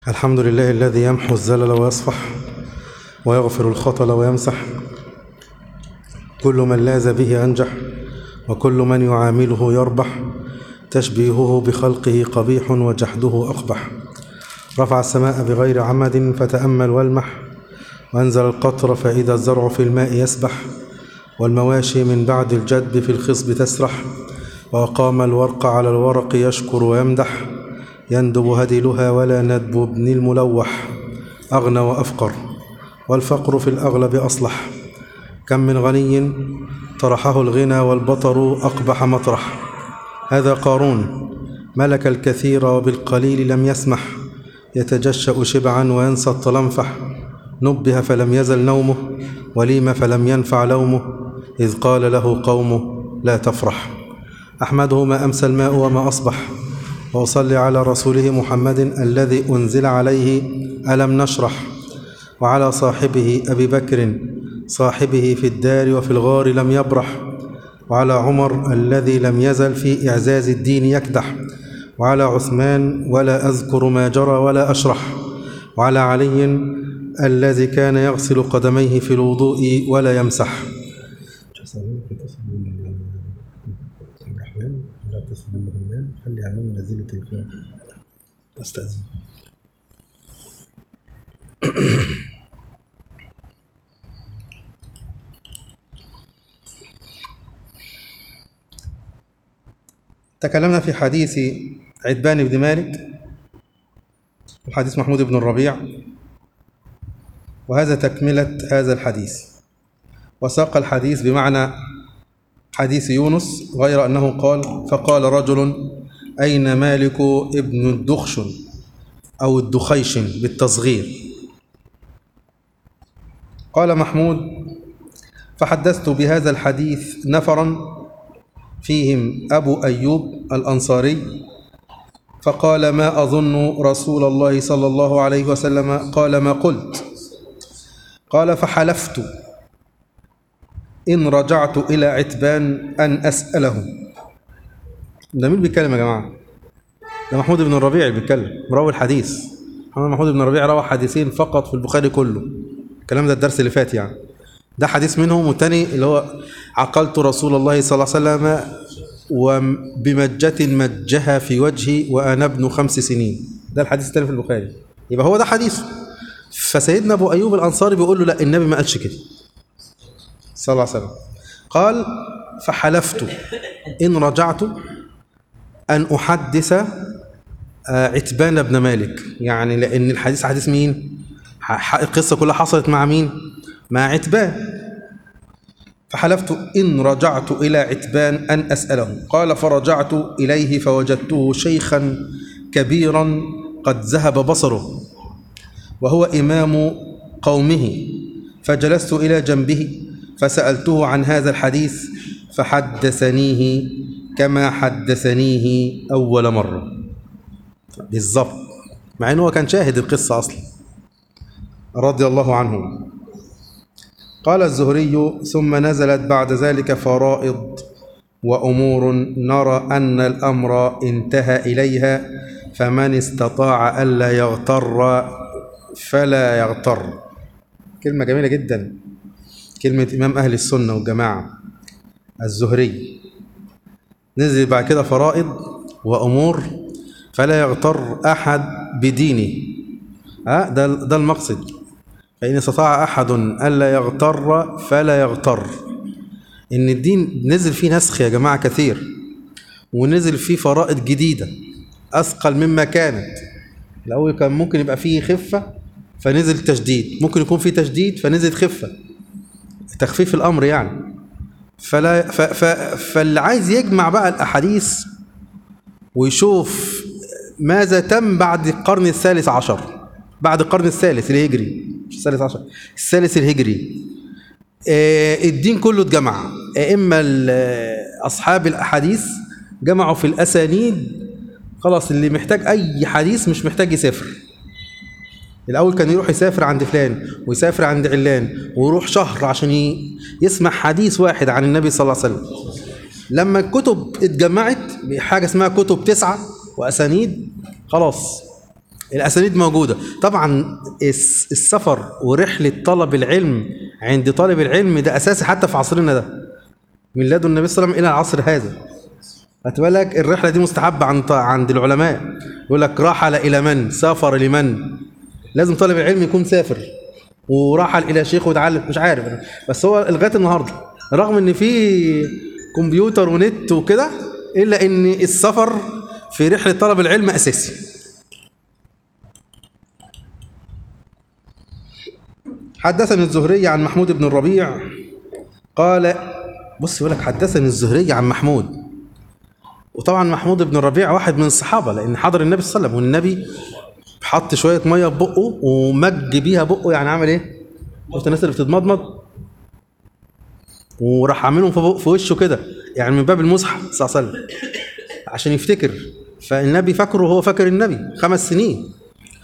الحمد لله الذي يمحو الزلل ويصفح ويغفر الخطل ويمسح كل من لاز به أنجح وكل من يعامله يربح تشبيهه بخلقه قبيح وجحده أقبح رفع السماء بغير عمد فتأمل والمح وأنزل القطر فإذا الزرع في الماء يسبح والمواشي من بعد الجدب في الخصب تسرح وأقام الورق على الورق يشكر ويمدح يندب هدلها ولا ندب ابن الملوح أغنى وأفقر والفقر في الأغلب أصلح كم من غني طرحه الغنى والبطر أقبح مطرح هذا قارون ملك الكثير وبالقليل لم يسمح يتجشأ شبعا وينسى الطلنفح نبه فلم يزل نومه وليم فلم ينفع لومه إذ قال له قومه لا تفرح أحمده ما أمسى الماء وما أصبح وأصلي على رسوله محمد الذي أنزل عليه ألم نشرح وعلى صاحبه أبي بكر صاحبه في الدار وفي الغار لم يبرح وعلى عمر الذي لم يزل في إعزاز الدين يكدح وعلى عثمان ولا أذكر ما جرى ولا أشرح وعلى علي الذي كان يغسل قدميه في الوضوء ولا يمسح الرحمن لا تصل بالرحمن خلي عنهم نزل التليفون استاذن تكلمنا في حديث عتبان بن مالك وحديث محمود بن الربيع وهذا تكملة هذا الحديث وساق الحديث بمعنى حديث يونس غير أنه قال فقال رجل أين مالك ابن الدخشن أو الدخيشن بالتصغير قال محمود فحدثت بهذا الحديث نفرا فيهم أبو أيوب الأنصاري فقال ما أظن رسول الله صلى الله عليه وسلم قال ما قلت قال فحلفت إن رجعت إلى عتبان أن أسأله ده مين بيتكلم يا جماعة؟ ده محمود بن الربيع اللي بيتكلم راوي الحديث محمود بن الربيع روى حديثين فقط في البخاري كله الكلام ده الدرس اللي فات يعني ده حديث منهم والتاني اللي هو عقلت رسول الله صلى الله عليه وسلم وبمجة مجها في وجهي وأنا ابن خمس سنين ده الحديث الثاني في البخاري يبقى هو ده حديث فسيدنا أبو أيوب الأنصاري بيقول له لا النبي ما قالش كده صلى الله عليه وسلم قال فحلفت إن رجعت أن أحدث عتبان بن مالك يعني لأن الحديث حديث مين القصة كلها حصلت مع مين مع عتبان فحلفت إن رجعت إلى عتبان أن أسأله قال فرجعت إليه فوجدته شيخا كبيرا قد ذهب بصره وهو إمام قومه فجلست إلى جنبه فسألته عن هذا الحديث فحدثنيه كما حدثنيه أول مرة بالضبط مع أنه كان شاهد القصة أصلا رضي الله عنه قال الزهري ثم نزلت بعد ذلك فرائض وأمور نرى أن الأمر انتهى إليها فمن استطاع ألا يغتر فلا يغتر كلمة جميلة جدا كلمة إمام أهل السنة والجماعة الزهري نزل بعد كده فرائض وأمور فلا يغتر أحد بدينه أه ده, ده المقصد فإن استطاع أحد ألا يغتر فلا يغتر إن الدين نزل فيه نسخ يا جماعة كثير ونزل فيه فرائض جديدة أثقل مما كانت الأول كان ممكن يبقى فيه خفة فنزل تشديد ممكن يكون فيه تشديد فنزل خفة تخفيف الأمر يعني فلا ف ف فاللي عايز يجمع بقى الأحاديث ويشوف ماذا تم بعد القرن الثالث عشر بعد القرن الثالث الهجري مش الثالث عشر الثالث الهجري آه الدين كله اتجمع إما أصحاب الأحاديث جمعوا في الأسانيد خلاص اللي محتاج أي حديث مش محتاج يسافر الأول كان يروح يسافر عند فلان ويسافر عند علان ويروح شهر عشان يسمع حديث واحد عن النبي صلى الله عليه وسلم لما الكتب اتجمعت بحاجة اسمها كتب تسعة وأسانيد خلاص الاسانيد موجوده طبعا الس- السفر ورحله طلب العلم عند طالب العلم ده اساسي حتى في عصرنا ده من لدن النبي صلى الله عليه وسلم الى العصر هذا خدت بالك الرحله دي مستحبه عند عند العلماء يقول لك رحل الى من سافر لمن لازم طالب العلم يكون سافر ورحل الى شيخ وتعلم مش عارف أنا. بس هو لغايه النهارده رغم ان في كمبيوتر ونت وكده الا ان السفر في رحله طلب العلم اساسي حدثني الزهري عن محمود بن الربيع قال بص يقول لك حدثني الزهري عن محمود وطبعا محمود بن الربيع واحد من الصحابه لان حضر النبي صلى الله عليه وسلم والنبي حط شويه ميه في بقه ومج بيها بقه يعني عمل ايه؟ شفت الناس اللي بتتمضمض وراح عاملهم في, بق- في وشه كده يعني من باب المزح صلى الله عليه وسلم عشان يفتكر فالنبي فاكره وهو فاكر النبي خمس سنين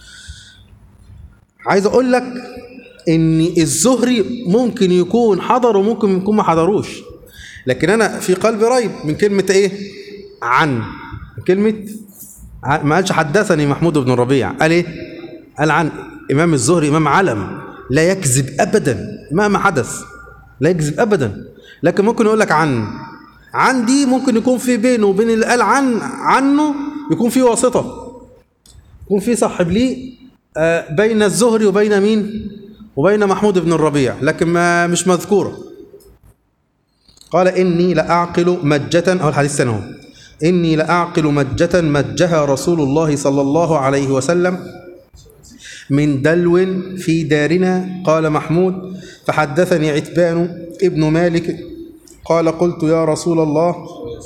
عايز اقول لك ان الزهري ممكن يكون حضر وممكن يكون ما حضروش لكن انا في قلبي ريب من كلمه ايه عن من كلمه ع- ما قالش حدثني محمود بن الربيع قال ايه قال عن امام الزهري امام علم لا يكذب ابدا مهما حدث لا يكذب ابدا لكن ممكن يقول لك عن عن دي ممكن يكون في بينه وبين اللي قال عن عنه يكون في واسطه يكون في صاحب ليه آه، بين الزهري وبين مين وبين محمود بن الربيع لكن ما مش مذكوره قال إني لأعقل مجة أو الحديث سنه إني لأعقل مجة مجها رسول الله صلى الله عليه وسلم من دلو في دارنا قال محمود فحدثني عتبان ابن مالك قال قلت يا رسول الله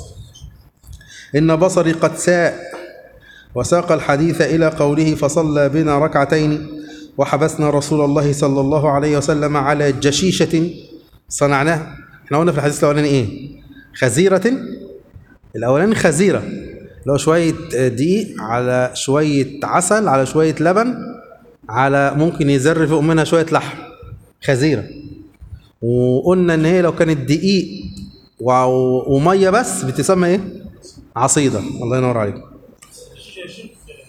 إن بصري قد ساء وساق الحديث إلى قوله فصلى بنا ركعتين وحبسنا رسول الله صلى الله عليه وسلم على جشيشة صنعناها احنا قلنا في الحديث الأولاني إيه خزيرة الأولاني خزيرة اللي هو شوية دقيق على شوية عسل على شوية لبن على ممكن يزر فوق منها شوية لحم خزيرة وقلنا إن هي لو كانت دقيق و- ومية بس بتسمى إيه؟ عصيدة الله ينور عليك يا شيخ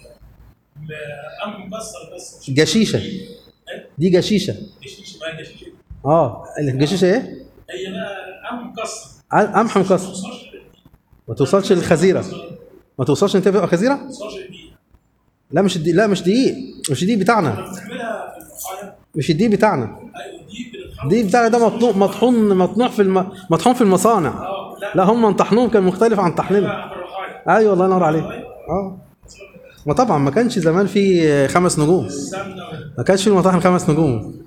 ام مكسر بس جشيشة دي جشيشة جشيش ما جشيش اه الجشيشة ايه؟ هي بقى ام مكسر قمح مكسر ما توصلش للخزيرة ما توصلش انت تبقى خزيرة؟ ما توصلش دي لا مش دي لا مش دقيق مش دي بتاعنا بنعملها في المصايب مش الدقيق بتاعنا ايوه دي بنتحط دي بتاعنا ده مطحون مطحون مطحون في الم... مطحون في المصانع اه لا لا هم طحنهم كان مختلف عن طحننا بقى في الرخاية ايوه الله ينور عليك اه ما طبعا ما كانش زمان في خمس نجوم السمنه وال- ما كانش في المطاحن خمس نجوم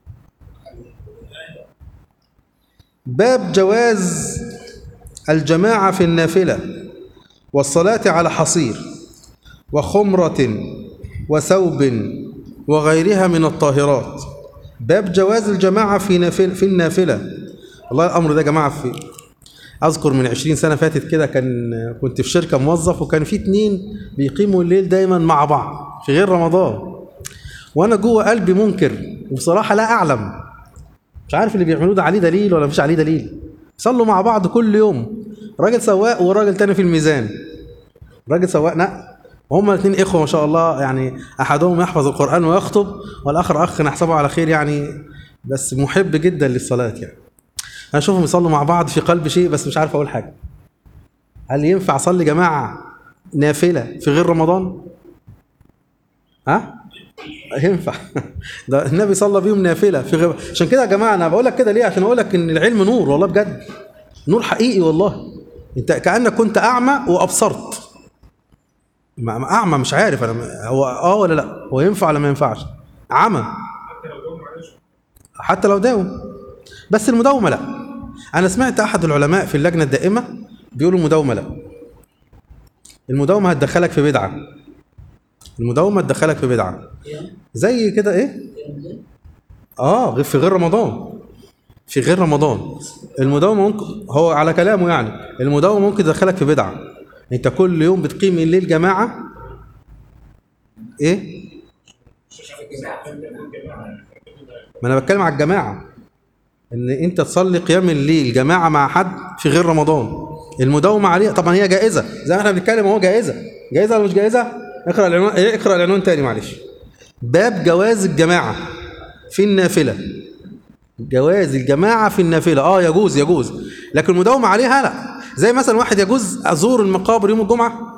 باب جواز الجماعة في النافلة والصلاة على حصير وخمرة وثوب وغيرها من الطاهرات باب جواز الجماعة في نافل في النافلة والله الأمر ده يا جماعة في أذكر من عشرين سنة فاتت كده كان كنت في شركة موظف وكان في اتنين بيقيموا الليل دايما مع بعض في غير رمضان وانا جوه قلبي منكر وبصراحه لا اعلم مش عارف اللي بيعملوه ده عليه دليل ولا مفيش عليه دليل صلوا مع بعض كل يوم راجل سواق وراجل تاني في الميزان راجل سواق نقل وهما الاثنين اخوه ما شاء الله يعني احدهم يحفظ القران ويخطب والاخر اخ نحسبه على خير يعني بس محب جدا للصلاه يعني انا اشوفهم يصلوا مع بعض في قلب شيء بس مش عارف اقول حاجه هل ينفع اصلي جماعه نافله في غير رمضان ها ينفع ده النبي صلى بيهم نافله في غير عشان كده يا جماعه انا بقول لك كده ليه عشان اقول لك ان العلم نور والله بجد نور حقيقي والله انت كانك كنت اعمى وابصرت ما- ما اعمى مش عارف انا هو اه ولا لا هو ينفع ولا ما ينفعش عمى حتى لو داوم بس المداومه لا انا سمعت احد العلماء في اللجنه الدائمه بيقولوا المداومه لا المداومه هتدخلك في بدعه المداومه تدخلك في بدعه زي كده ايه اه غير في غير رمضان في غير رمضان المداومه ممكن هو على كلامه يعني المداومه ممكن تدخلك في بدعه انت كل يوم بتقيم الليل جماعه ايه ما انا بتكلم على الجماعه ان انت تصلي قيام الليل جماعه مع حد في غير رمضان المداومه عليه طبعا هي جائزه زي ما احنا بنتكلم اهو جائزه جائزه ولا مش جائزه اقرا العنوان إيه، اقرا العنوان تاني معلش باب جواز الجماعه في النافله جواز الجماعه في النافله اه يجوز يجوز لكن المداومه عليها لا زي مثلا واحد يجوز ازور المقابر يوم الجمعه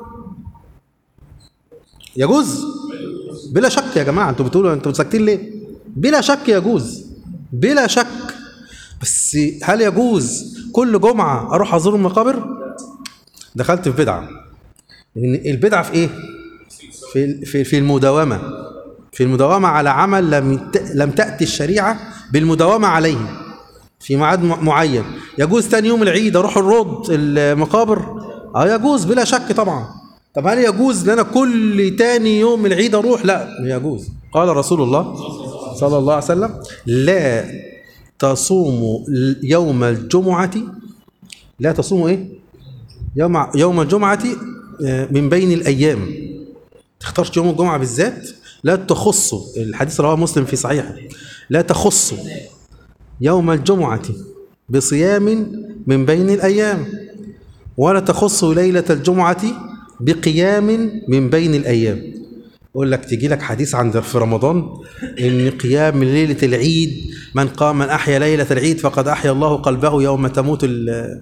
يجوز بلا شك يا جماعه انتوا بتقولوا انتوا ساكتين ليه بلا شك يجوز بلا شك بس هل يجوز كل جمعه اروح ازور المقابر دخلت في بدعه لان البدعه في ايه في في في المداومه في المداومه على عمل لم ت- لم تاتي الشريعه بالمداومه عليه في ميعاد م- معين يجوز تاني يوم العيد اروح الروض المقابر اه يجوز بلا شك طبعا طب هل يجوز ان انا كل تاني يوم العيد اروح لا يجوز قال رسول الله صلى الله عليه وسلم لا تصوموا يوم الجمعه لا تصوموا ايه يوم يوم الجمعه آه، من بين الايام تختارش يوم الجمعه بالذات لا تخصوا الحديث رواه مسلم في صحيحه لا تخصوا يوم الجمعة بصيام من بين الأيام ولا تخص ليلة الجمعة بقيام من بين الأيام يقول لك تيجي لك حديث عند في رمضان ان قيام ليله العيد من قام من احيا ليله العيد فقد احيا الله قلبه يوم تموت ال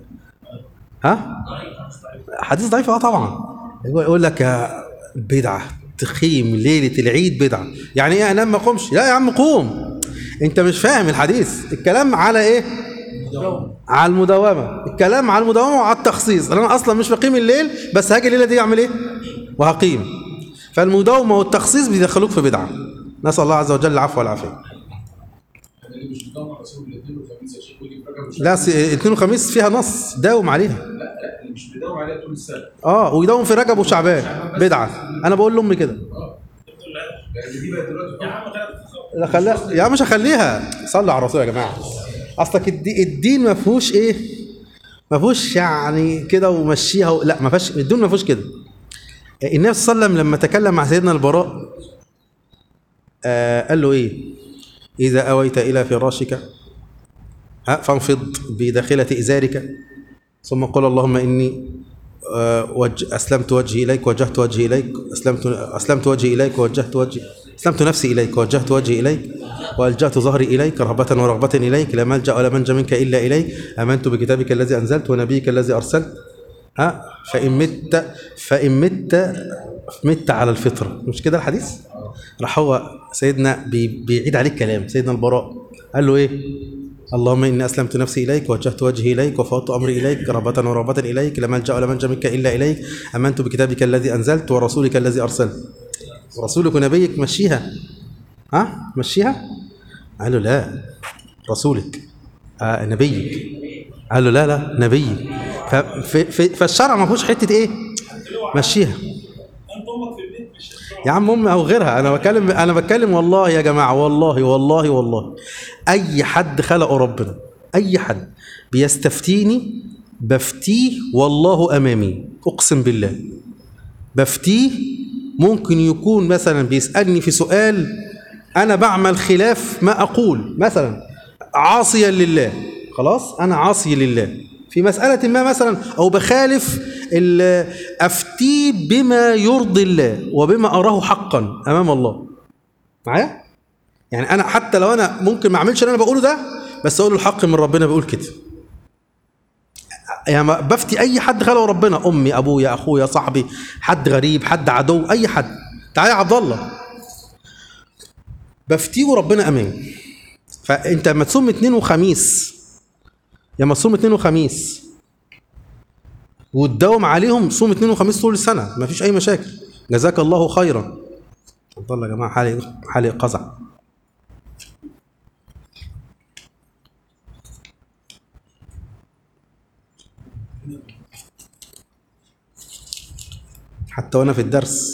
ها حديث ضعيف اه طبعا يقول يقول لك يا بدعه تقيم ليله العيد بدعه يعني ايه انام ما اقومش لا يا عم قوم انت مش فاهم الحديث الكلام على ايه على المداومه الكلام على المداومه وعلى التخصيص انا اصلا مش بقيم الليل بس هاجي الليله دي اعمل ايه وهقيم فالمداومه والتخصيص بيدخلوك في بدعه نسال الله عز وجل العفو والعافيه اللي مش بيدور على صوم الاثنين والخميس يا شيخ ويجي في رجب وشعبان. لا س- اثنين وخميس فيها نص داوم عليها لا لا اللي مش بيدور عليها طول السنه اه ويداوم في رجب وشعبان بدعه انا بقول لامي كده لان دي بقت دلوقتي يا عم خلينا لا خليها يا مش هخليها صلوا على الرسول يا جماعه اصلك الدي- الدين ما فيهوش ايه ما فيهوش يعني كده ومشيها و... لا ما فيهوش الدين ما فيهوش كده النبي صلى الله عليه وسلم لما تكلم مع سيدنا البراء آه قال له ايه اذا اويت الى فراشك ها، فانفض بداخله ازارك ثم قل اللهم اني آه، وج... اسلمت وجهي اليك وجهت وجهي اليك اسلمت اسلمت وجهي اليك ووجهت وجهي اسلمت نفسي اليك ووجهت وجهي اليك والجات ظهري اليك رهبه ورغبه اليك لا ملجا ولا منجا منك الا اليك امنت بكتابك الذي انزلت ونبيك الذي ارسلت ها فان مت فان مت مت على الفطره مش كده الحديث راح هو سيدنا بي... بيعيد عليه الكلام سيدنا البراء قال له ايه اللهم اني اسلمت نفسي اليك ووجهت وجهي اليك وفوضت امري اليك رغبه ورهبه اليك لا ملجا ولا منجا منك الا اليك امنت بكتابك الذي انزلت ورسولك الذي ارسلت ورسولك ونبيك مشيها ها مشيها قال له لا رسولك آه نبيك قال له لا لا نبيك ففي في فالشرع ما فيهوش حته ايه مشيها انت امك في البيت مش يا عم امي او غيرها انا بتكلم انا بتكلم والله يا جماعه والله والله والله اي حد خلقه ربنا اي حد بيستفتيني بفتيه والله امامي اقسم بالله بفتيه ممكن يكون مثلا بيسالني في سؤال انا بعمل خلاف ما اقول مثلا عاصيا لله خلاص انا عاصي لله في مسألة ما مثلا أو بخالف ال- أفتي بما يرضي الله وبما أراه حقا أمام الله معايا؟ يعني أنا حتى لو أنا ممكن ما أعملش اللي أنا بقوله ده بس أقول الحق من ربنا بيقول كده يعني ما- بفتي أي حد خلقه ربنا أمي أبويا أخويا صاحبي حد غريب حد عدو أي حد تعالى يا عبد الله بفتيه وربنا أمامي فأنت لما تصوم اثنين وخميس يا ما تصوم اثنين وخميس وتداوم عليهم صوم اثنين وخميس طول السنه ما فيش اي مشاكل جزاك الله خيرا والله يا جماعه حالي حالي قزع حتى وانا في الدرس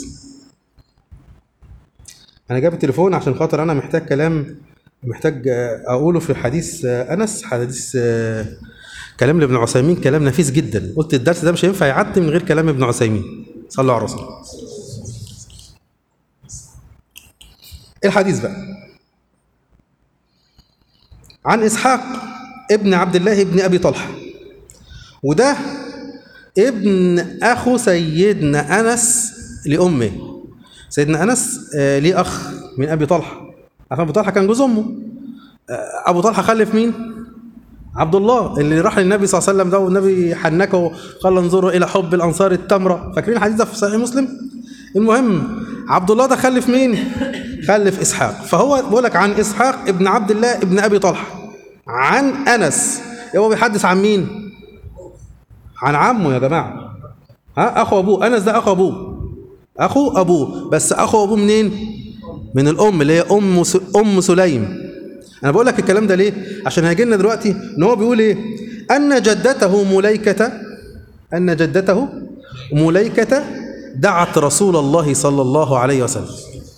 انا جايب التليفون عشان خاطر انا محتاج كلام محتاج آه، اقوله في حديث آه، انس حديث آه، كلام لابن عثيمين كلام نفيس جدا قلت الدرس ده مش هينفع يعدي من غير كلام ابن عثيمين صلوا على الرسول الحديث بقى عن اسحاق ابن عبد الله ابن ابي طلحه وده ابن اخو سيدنا انس لامه سيدنا انس آه، ليه اخ من ابي طلحه عارف ابو طلحه كان جوز امه آه، ابو طلحه خلف مين عبد الله اللي راح للنبي صلى الله عليه وسلم ده والنبي حنكه وقال انظروا الى حب الانصار التمره فاكرين الحديث ده في صحيح مسلم المهم عبد الله ده خلف مين خلف اسحاق فهو بيقول لك عن اسحاق ابن عبد الله ابن ابي طلحه عن انس هو بيحدث عن مين عن عمه يا جماعه ها اخو ابوه انس ده اخو ابوه اخو ابوه بس اخو ابوه منين من الام اللي هي ام س... ام سليم انا بقول لك الكلام ده ليه عشان هيجي لنا دلوقتي ان هو بيقول ايه ان جدته مليكه ان جدته مليكه دعت رسول الله صلى الله عليه وسلم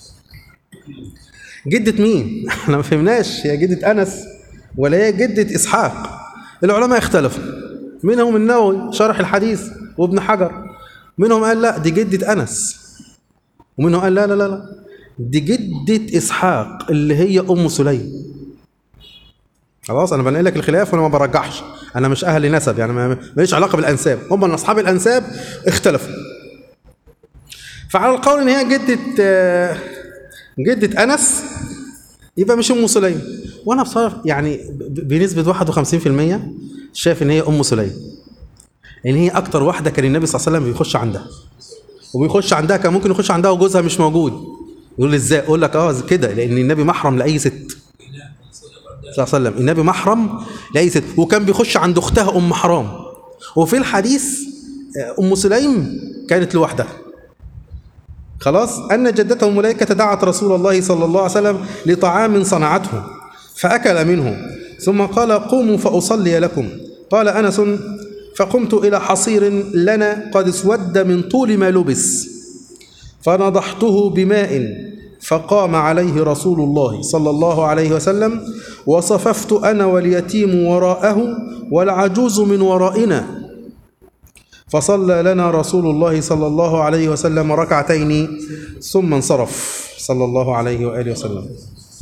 جدة مين؟ احنا ما فهمناش هي جدة أنس ولا هي جدة إسحاق العلماء اختلفوا منهم النووي شرح الحديث وابن حجر منهم قال لا دي جدة أنس ومنهم قال لا لا لا لا دي جدة إسحاق اللي هي أم سليم خلاص أنا بنقل لك الخلاف وأنا ما برجحش أنا مش أهل نسب يعني ما- ماليش علاقة بالأنساب هم من أصحاب الأنساب اختلفوا فعلى القول إن هي جدة آه، جدة أنس يبقى مش أم سليم وأنا بصراحة يعني ب- بنسبة 51% شايف إن هي أم سليم ان هي اكتر واحده كان النبي صلى الله عليه وسلم بيخش عندها وبيخش عندها كان ممكن يخش عندها وجوزها مش موجود يقول لي ازاي اقول لك اه كده لان النبي محرم لاي ست صلى الله عليه وسلم النبي محرم لاي ست وكان بيخش عند اختها ام حرام وفي الحديث آه، ام سليم كانت لوحدها خلاص ان جدته ملائكه دعت رسول الله صلى الله عليه وسلم لطعام صنعته فاكل منه ثم قال قوموا فاصلي لكم قال انس فقمت الى حصير لنا قد اسود من طول ما لبس فنضحته بماء فقام عليه رسول الله صلى الله عليه وسلم وصففت انا واليتيم وراءه والعجوز من ورائنا فصلى لنا رسول الله صلى الله عليه وسلم ركعتين ثم انصرف صلى الله عليه واله وسلم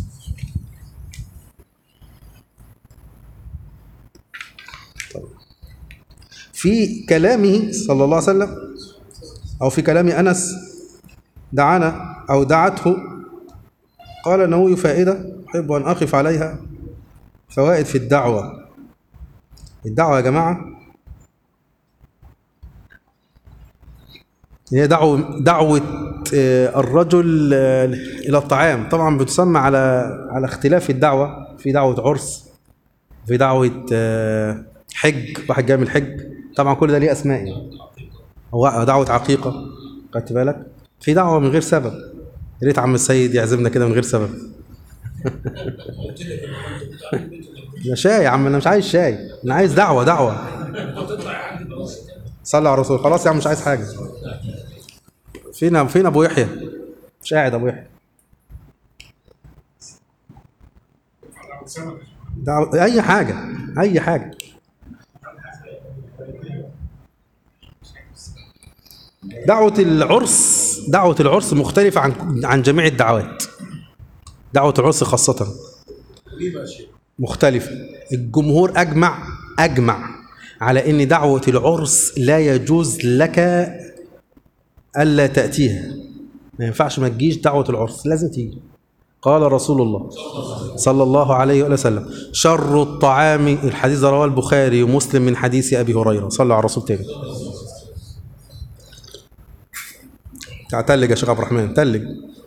طيب. في كلامه صلى الله عليه وسلم او في كلام انس دعانا او دعته قال انه فائده احب ان اقف عليها فوائد في الدعوه الدعوه يا جماعه هي دعوة دعوة آه، الرجل آه، إلى الطعام طبعا بتسمى على على اختلاف الدعوة في دعوة عرس في دعوة آه، حج واحد جاي من الحج طبعا كل ده ليه أسماء يعني هو دعوة عقيقة خدت بالك في دعوة من غير سبب يا ريت عم السيد يعزمنا كده من غير سبب يا شاي يا عم انا مش عايز شاي انا عايز دعوة دعوة صلى على الرسول خلاص يا عم مش عايز حاجة فين فين ابو يحيى مش قاعد ابو يحيى دعوة اي حاجه اي حاجه دعوة العرس دعوة العرس مختلفة عن عن جميع الدعوات دعوة العرس خاصة مختلفة الجمهور أجمع أجمع على أن دعوة العرس لا يجوز لك ألا تأتيها ما ينفعش ما تجيش دعوة العرس لازم تيجي قال رسول الله صلى الله عليه وآله وسلم شر الطعام الحديث ده رواه البخاري ومسلم من حديث أبي هريرة صلى على الرسول تاني تعال تلج يا شيخ عبد الرحمن تلج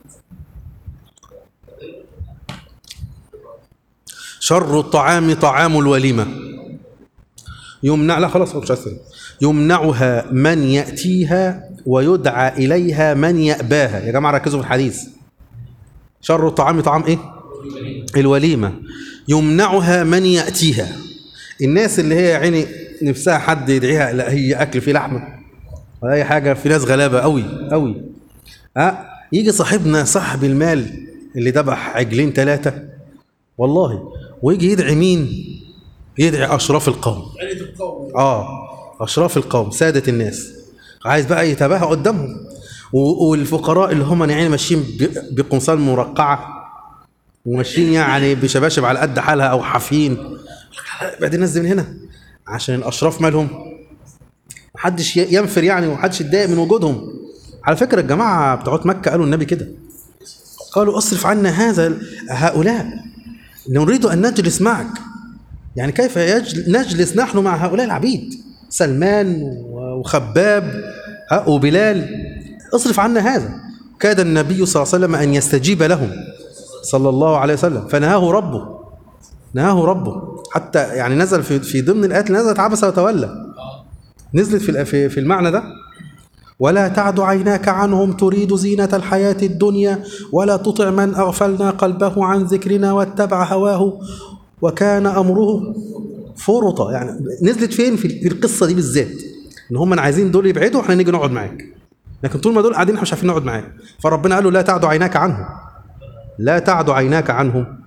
شر الطعام طعام الوليمة يمنع لا خلاص مش عايز تاني. يمنعها من يأتيها ويدعى إليها من يأباها يا جماعة ركزوا في الحديث شر الطعام طعام إيه الوليمة يمنعها من يأتيها الناس اللي هي عيني نفسها حد يدعيها لا هي أكل فيه لحمة ولا أي حاجة في ناس غلابة قوي قوي ها يجي صاحبنا صاحب المال اللي ذبح عجلين ثلاثة والله ويجي يدعي مين يدعي أشراف القوم عيلة القوم اه اشراف القوم ساده الناس عايز بقى يتباهى قدامهم و- والفقراء اللي هم يعني ماشيين ب- بقمصان مرقعه وماشيين يعني بشباشب على قد حالها او حافيين بعد الناس دي من هنا عشان الاشراف مالهم محدش ي- ينفر يعني ومحدش يتضايق من وجودهم محدش على فكره الجماعه بتوع مكه قالوا النبي كده قالوا اصرف عنا هذا هؤلاء نريد ان نجلس معك يعني كيف يجل نجلس نحن مع هؤلاء العبيد سلمان وخباب ها، وبلال اصرف عنا هذا كاد النبي صلى الله عليه وسلم ان يستجيب لهم صلى الله عليه وسلم فنهاه ربه نهاه ربه حتى يعني نزل في في ضمن الايات اللي نزلت عبس وتولى نزلت في في في المعنى ده ولا تعد عيناك عنهم تريد زينة الحياة الدنيا ولا تطع من أغفلنا قلبه عن ذكرنا واتبع هواه وكان أمره فرطا يعني نزلت فين في في القصة دي بالذات إن هم عايزين دول يبعدوا احنا نيجي نقعد معاك لكن طول ما دول قاعدين احنا مش عارفين نقعد معاك فربنا قال له لا تعد عيناك عنهم لا تعد عيناك عنهم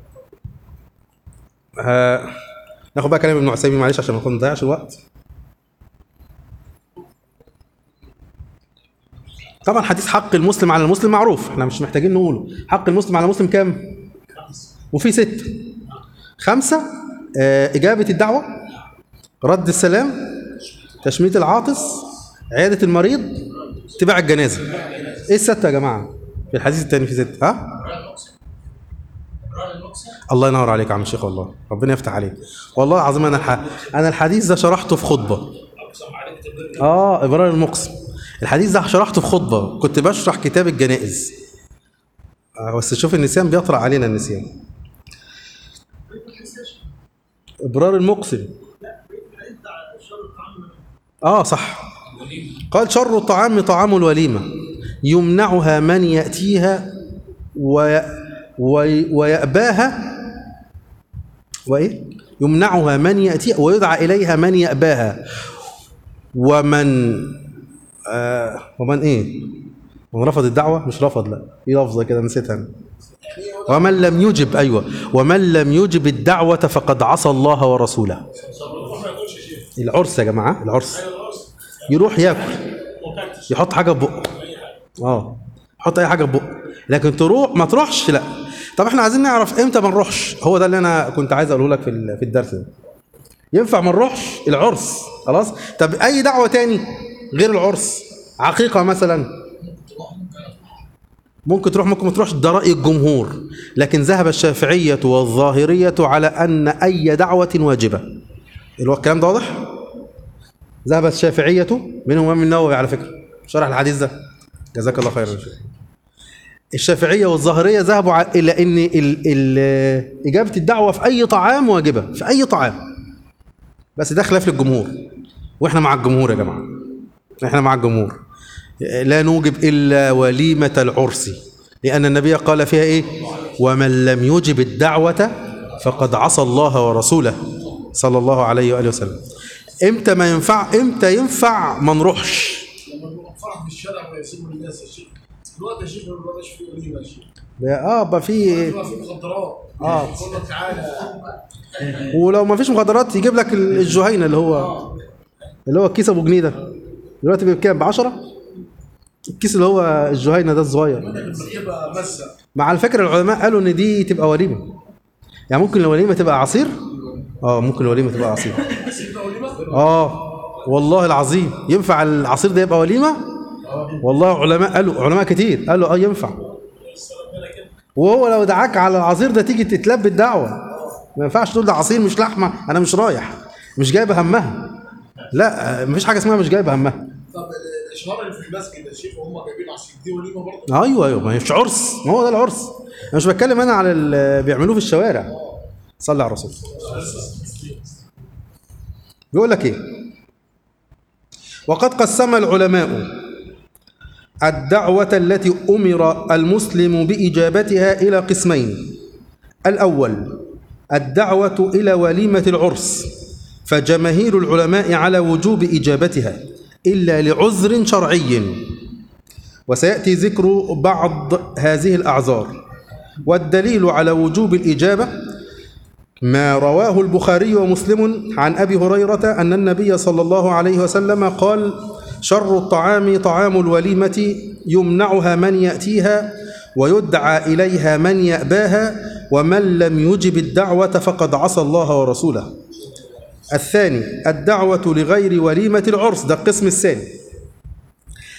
ها ناخد بقى كلام ابن عثيمين معلش عشان ما نضيعش الوقت طبعا حديث حق المسلم على المسلم معروف احنا مش محتاجين نقوله حق المسلم على المسلم كام وفي ست خمسة آه، إجابة الدعوة رد السلام تشميت العاطس عيادة المريض اتباع الجنازة ايه الستة يا جماعة في الحديث الثاني في ست ها الله ينور عليك يا عم الشيخ والله ربنا يفتح عليك والله العظيم انا الح... انا الحديث ده شرحته في خطبه اقسم عليك تبرر اه ابرار المقسم الحديث ده شرحته في خطبه كنت بشرح كتاب الجنائز آه بس شوف النسيان بيطرأ علينا النسيان ابرار المقسم اه صح قال شر الطعام طعام الوليمه يمنعها من ياتيها وي وي ويأباها وايه يمنعها من ياتيها ويدعى اليها من يأباها ومن آه ومن ايه من رفض الدعوه مش رفض لا في لفظه كده نسيتها أنا. ومن لم يجب ايوه ومن لم يجب الدعوه فقد عصى الله ورسوله ما يقولش شيء العرس يا جماعه العرس يروح ياكل يحط حاجه في بقه اه يحط اي حاجه في بقه لكن تروح ما تروحش لا طب احنا عايزين نعرف امتى ما نروحش هو ده اللي انا كنت عايز اقوله لك في ال- في الدرس ده ينفع ما نروحش العرس خلاص طب اي دعوه تاني غير العرس عقيقه مثلا ممكن تروح ممكن ما تروحش ده راي الجمهور لكن ذهب الشافعيه والظاهريه على ان اي دعوه واجبه اللي هو الكلام ده واضح ذهب الشافعيه منهم امام النووي على فكره شرح الحديث ده جزاك الله خيرا يا شيخ. الشافعيه والظاهريه ذهبوا ع- الى ان ال ال اجابه الدعوه في اي طعام واجبه في اي طعام بس ده خلاف للجمهور واحنا مع الجمهور يا جماعه احنا مع الجمهور لا نوجب الا وليمه العرس لان النبي قال فيها ايه ومن لم يجب الدعوه فقد عصى الله ورسوله صلى الله عليه واله وسلم امتى ما ينفع امتى ينفع ما نروحش لما نبقى فرح في الشارع ويسيبوا الناس يا شيخ دلوقتي يا شيخ ما بيبقاش في وليمه يا شيخ اه بقى في بيبقى في مخدرات آه. يقول لك تعالى ولو ما فيش مخدرات يجيب لك ال- الجهينه اللي هو اللي هو الكيس ابو جنيه ده دلوقتي بكام ب 10 الكيس اللي هو الجهينه ده الصغير بتبقى مسه مع الفكره العلماء قالوا ان دي تبقى وليمه يعني ممكن الوليمه تبقى عصير اه ممكن الوليمه تبقى عصير سيبنا وليمه اه والله العظيم ينفع العصير ده يبقى وليمه والله علماء قالوا علماء كتير قالوا اه ينفع وهو لو دعاك على العصير ده تيجي تتلبي الدعوه ما ينفعش تقول ده عصير مش لحمه انا مش رايح مش جايبه همها لا آه، مفيش حاجه اسمها مش جايبه همها طب الاشهار اللي في المسجد يا شيخ وهم جايبين عصير دي وليمه برضه ايوه ايوه ما هيش عرس ما هو ده العرس انا مش بتكلم انا على اللي بيعملوه في الشوارع صلي على الرسول بيقول لك ايه وقد قسم العلماء الدعوة التي أمر المسلم بإجابتها إلى قسمين الأول الدعوة إلى وليمة العرس فجماهير العلماء على وجوب إجابتها إلا لعذر شرعي وسيأتي ذكر بعض هذه الأعذار والدليل على وجوب الإجابة ما رواه البخاري ومسلم عن أبي هريرة أن النبي صلى الله عليه وسلم قال شر الطعام طعام الوليمة يمنعها من يأتيها ويدعى إليها من يأباها ومن لم يجب الدعوة فقد عصى الله ورسوله الثاني الدعوة لغير وليمة العرس ده القسم الثاني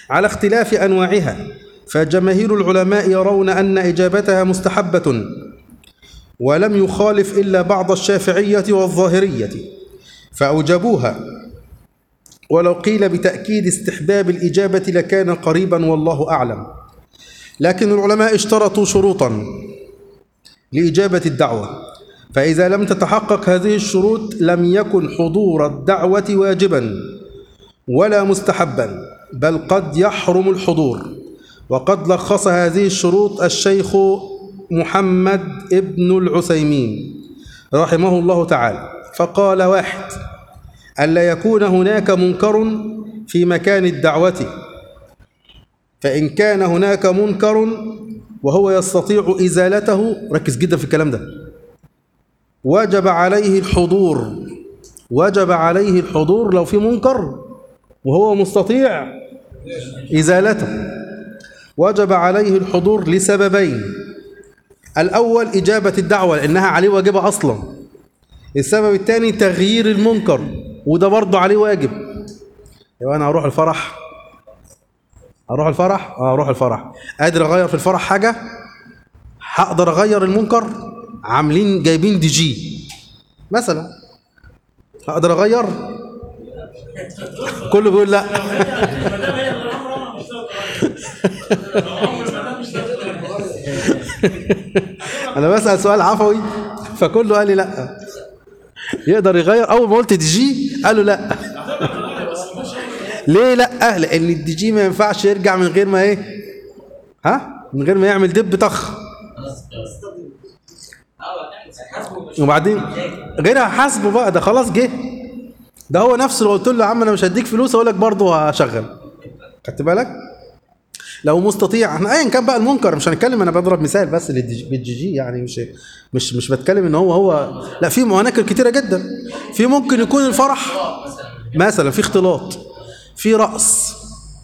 على اختلاف أنواعها فجماهير العلماء يرون أن إجابتها مستحبة ولم يخالف إلا بعض الشافعية والظاهرية فأوجبوها ولو قيل بتأكيد استحباب الإجابة لكان قريبا والله أعلم لكن العلماء اشترطوا شروطا لإجابة الدعوة فإذا لم تتحقق هذه الشروط لم يكن حضور الدعوة واجبا ولا مستحبا بل قد يحرم الحضور وقد لخص هذه الشروط الشيخ محمد ابن العثيمين رحمه الله تعالى فقال واحد ألا يكون هناك منكر في مكان الدعوة فإن كان هناك منكر وهو يستطيع إزالته ركز جدا في الكلام ده وجب عليه الحضور وجب عليه الحضور لو في منكر وهو مستطيع إزالته وجب عليه الحضور لسببين الأول إجابة الدعوة لأنها عليه واجبة أصلا السبب الثاني تغيير المنكر وده برضه عليه واجب يبقى أنا هروح الفرح أروح الفرح؟ أه أروح الفرح قادر أغير في الفرح حاجة؟ هقدر أغير المنكر؟ عاملين جايبين دي جي مثلا هقدر أغير؟ كله بيقول لا انا بسال سؤال عفوي فكله قال لي لا يقدر يغير اول ما قلت دي جي قالوا لا ليه لا لان الدي جي ما ينفعش يرجع من غير ما ايه ها من غير ما يعمل دب طخ وبعدين غيرها حاسبه بقى ده خلاص جه ده هو نفسه لو قلت له يا عم انا مش هديك فلوس اقول لك برضه هشغل خدت بالك لو مستطيع احنا ايا كان بقى المنكر مش هنتكلم انا بضرب مثال بس للدي- بالجي جي يعني مش مش مش بتكلم ان هو هو لا في مناكر كتيره جدا في ممكن يكون الفرح مثلا في اختلاط في رقص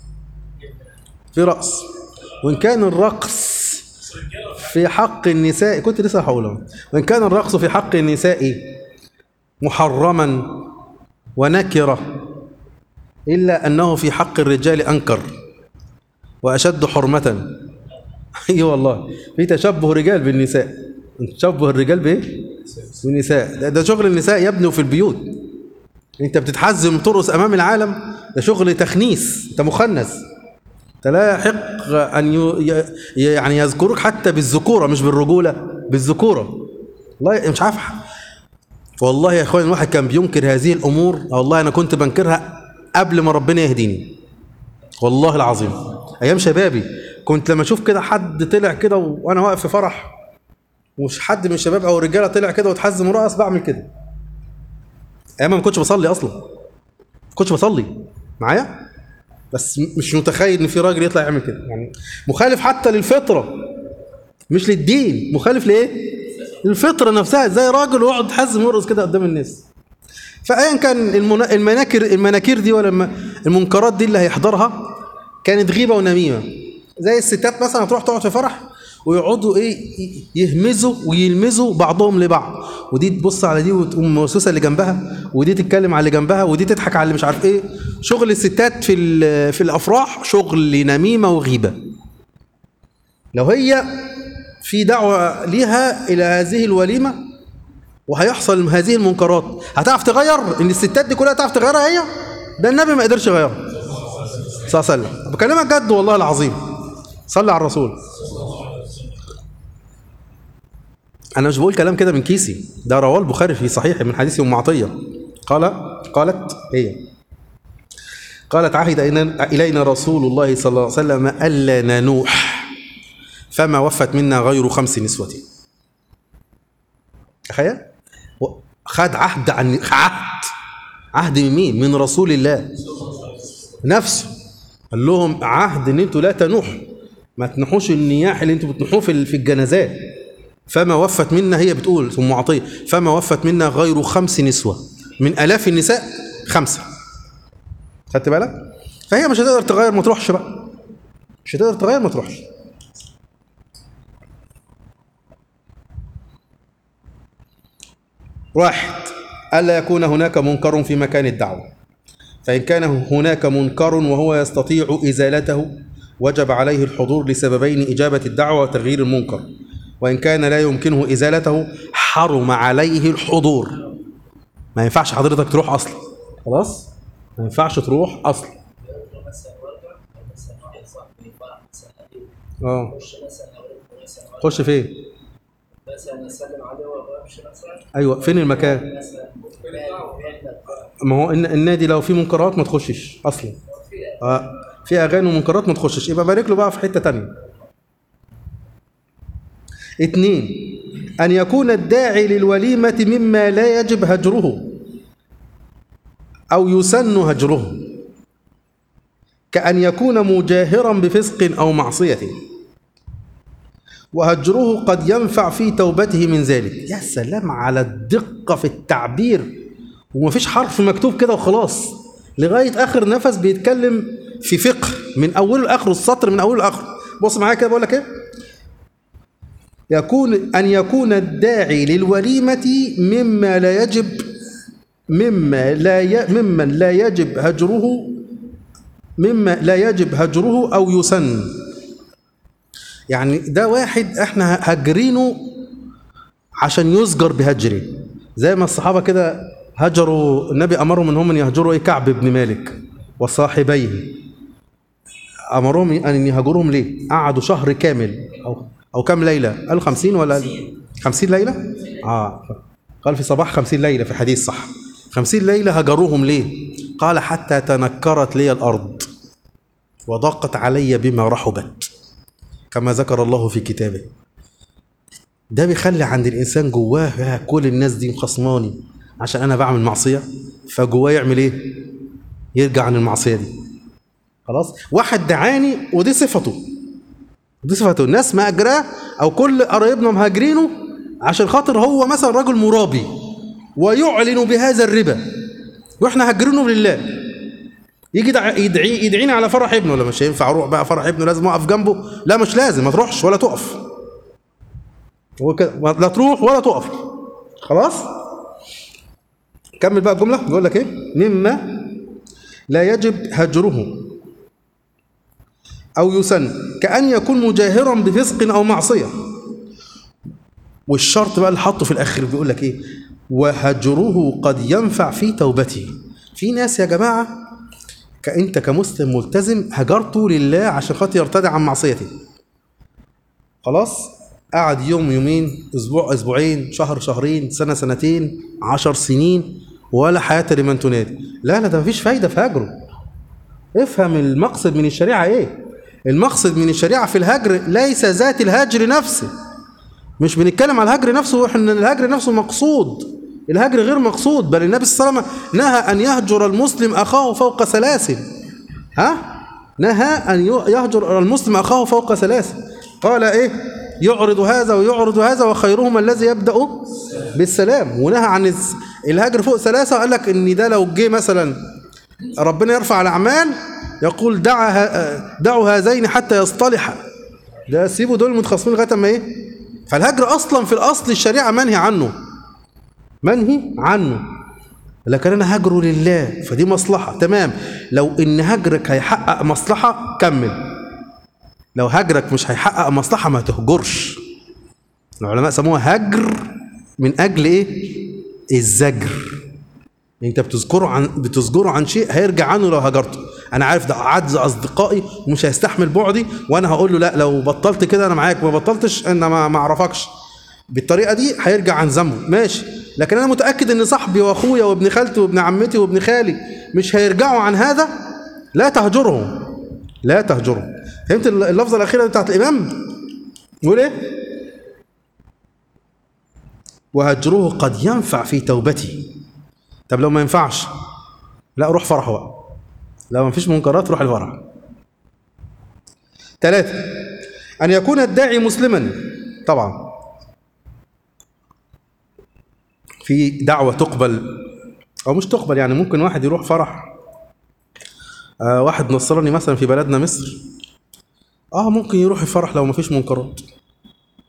في رقص وان كان الرقص في حق النساء كنت لسه هقوله وان كان الرقص في حق النساء محرما ونكره الا انه في حق الرجال انكر واشد حرمه اي والله في تشبه رجال بالنساء تشبه الرجال بايه بالنساء ده, ده شغل النساء يا ابني وفي البيوت انت بتتحزم ترقص امام العالم ده شغل تخنيس انت مخنث انت لا يحق ان ي... ي- يعني يذكرك حتى بالذكوره مش بالرجوله بالذكوره والله مش عارف والله يا اخوان الواحد كان بينكر هذه الامور والله انا كنت بنكرها قبل ما ربنا يهديني والله العظيم ايام شبابي كنت لما اشوف كده حد طلع كده وانا واقف في فرح ومش حد من الشباب او الرجاله طلع كده وتحزم ورقص بعمل كده ايام ما كنتش بصلي اصلا ما كنتش بصلي معايا بس م- مش متخيل ان في راجل يطلع يعمل كده يعني مخالف حتى للفطره مش للدين مخالف لايه الفطره نفسها ازاي راجل يقعد يحزم ويرقص كده قدام الناس فايا كان المنا- المناكر المناكير دي ولا الم- المنكرات دي اللي هيحضرها كانت غيبه ونميمه زي الستات مثلا تروح تقعد في فرح ويقعدوا ايه ي- يهمزوا ويلمزوا بعضهم لبعض ودي تبص على دي وتقوم موسوسه اللي جنبها ودي تتكلم على اللي جنبها ودي تضحك على اللي مش عارف ايه شغل الستات في ال- في الافراح شغل نميمه وغيبه لو هي في دعوه ليها الى هذه الوليمه وهيحصل هذه المنكرات هتعرف تغير ان الستات دي كلها تعرف تغيرها هي ده النبي ما قدرش يغيرها صلى الله عليه وسلم بكلمك جد والله العظيم صلي على الرسول انا مش بقول كلام كده من كيسي ده رواه البخاري في صحيح من حديث ام عطيه قال قالت هي قالت عهد إلينا- الينا رسول الله صلى الله عليه وسلم الا ننوح فما وفت منا غير خمس نسوه تخيل و- خد عهد عن عهد عهد من مين من رسول الله نفسه قال لهم عهد ان انتوا لا تنوحوا ما تنحوش النياح اللي انتوا بتنحوه في في الجنازات فما وفت منا هي بتقول ثم عطيه فما وفت منا غير خمس نسوة من آلاف النساء خمسة خدت بالك فهي مش هتقدر تغير ما تروحش بقى مش هتقدر تغير ما تروحش واحد ألا يكون هناك منكر في مكان الدعوة فإن كان هناك منكر وهو يستطيع إزالته وجب عليه الحضور لسببين إجابة الدعوة وتغيير المنكر وإن كان لا يمكنه إزالته حرم عليه الحضور ما ينفعش حضرتك تروح أصلا خلاص ما ينفعش تروح أصلا مثلا وارجع أو مثلا واحد صاحبي فرح مثلا قريب اه خش مثلا اقول مثلا خش فين مثلا اسلم عليه وامشي مثلا ايوه فين المكان مثلا ما هو الن- النادي لو فيه منكرات ما تخشش اصلا اه في اغاني ومنكرات ما تخشش يبقى بارك له بقى في حته تانية اتنين ان يكون الداعي للوليمه مما لا يجب هجره او يسن هجره كان يكون مجاهرا بفسق او معصيه وهجره قد ينفع في توبته من ذلك يا سلام على الدقة في التعبير ومفيش حرف مكتوب كده وخلاص لغاية آخر نفس بيتكلم في فقه من أوله لآخره السطر من أوله لآخره بص معايا كده بقول لك إيه يكون أن يكون الداعي للوليمة مما لا يجب مما لا ي... ممن لا يجب هجره مما لا يجب هجره أو يسن يعني ده واحد احنا هجرينه عشان يزجر بهجره زي ما الصحابة كده هجروا النبي أمرهم إنهم أن يهجروا إيه كعب بن مالك وصاحبيه أمرهم أن يهجرهم ليه؟ قعدوا شهر كامل أو أو كام ليلة؟ قالوا خمسين ولا خمسين ليلة؟ آه قال في صباح خمسين ليلة في حديث صح خمسين ليلة هجروهم ليه؟ قال حتى تنكرت لي الأرض وضاقت علي بما رحبت كما ذكر الله في كتابه ده بيخلي عند الانسان جواه يا كل الناس دي مخصماني عشان انا بعمل معصيه فجواه يعمل ايه يرجع عن المعصيه دي خلاص واحد دعاني ودي صفته دي صفته الناس ما اجراه او كل قرايبنا مهاجرينه عشان خاطر هو مثلا رجل مرابي ويعلن بهذا الربا واحنا هاجرينه لله يجي دع- يدعي يدعيني على فرح ابنه ولا مش هينفع اروح بقى فرح ابنه لازم اقف جنبه لا مش لازم ما تروحش ولا تقف هو كده لا تروح ولا تقف خلاص كمل بقى الجمله بيقول لك ايه مما لا يجب هجره او يسن كان يكون مجاهرا بفسق او معصيه والشرط بقى اللي حطه في الاخر بيقول لك ايه وهجره قد ينفع في توبته في ناس يا جماعه كأنت كمسلم ملتزم هجرته لله عشان خاطر يرتدع عن معصيته خلاص قعد يوم يومين اسبوع اسبوعين شهر شهرين سنه سنتين عشر سنين ولا حياه لمن تنادي لا لا ده مفيش فايده في هجره افهم المقصد من الشريعه ايه المقصد من الشريعه في الهجر ليس ذات الهجر نفسه مش بنتكلم على الهجر نفسه واحنا الهجر نفسه مقصود الهجر غير مقصود بل النبي صلى الله عليه وسلم نهى ان يهجر المسلم اخاه فوق ثلاث ها نهى ان يهجر المسلم اخاه فوق ثلاث قال ايه يعرض هذا ويعرض هذا وخيرهما الذي يبدا بالسلام ونهى عن الس- الهجر فوق ثلاثه وقال لك ان ده لو جه مثلا ربنا يرفع الاعمال يقول دع ه- دعوا هذين حتى يصطلحا ده سيبوا دول متخاصمين لغايه ما ايه فالهجر اصلا في الاصل الشريعه منهي عنه منهي عنه لكن انا هجره لله فدي مصلحه تمام لو ان هجرك هيحقق مصلحه كمل لو هجرك مش هيحقق مصلحه ما تهجرش العلماء سموها هجر من اجل ايه الزجر انت بتذكره عن بتذكره عن شيء هيرجع عنه لو هجرته انا عارف ده عجز اصدقائي ومش هيستحمل بعدي وانا هقول له لا لو بطلت كده انا معاك ما بطلتش انا ما ما اعرفكش بالطريقه دي هيرجع عن ذنبه ماشي لكن انا متاكد ان صاحبي واخويا وابن خالتي وابن عمتي وابن خالي مش هيرجعوا عن هذا لا تهجرهم لا تهجرهم فهمت اللفظه الاخيره بتاعت الامام يقول ايه وهجره قد ينفع في توبته طب لو ما ينفعش لا روح فرح بقى لو ما فيش منكرات روح الفرح ثلاثة أن يكون الداعي مسلما طبعا في دعوة تقبل أو مش تقبل يعني ممكن واحد يروح فرح آه واحد نصراني مثلا في بلدنا مصر اه ممكن يروح الفرح لو ما فيش منكرات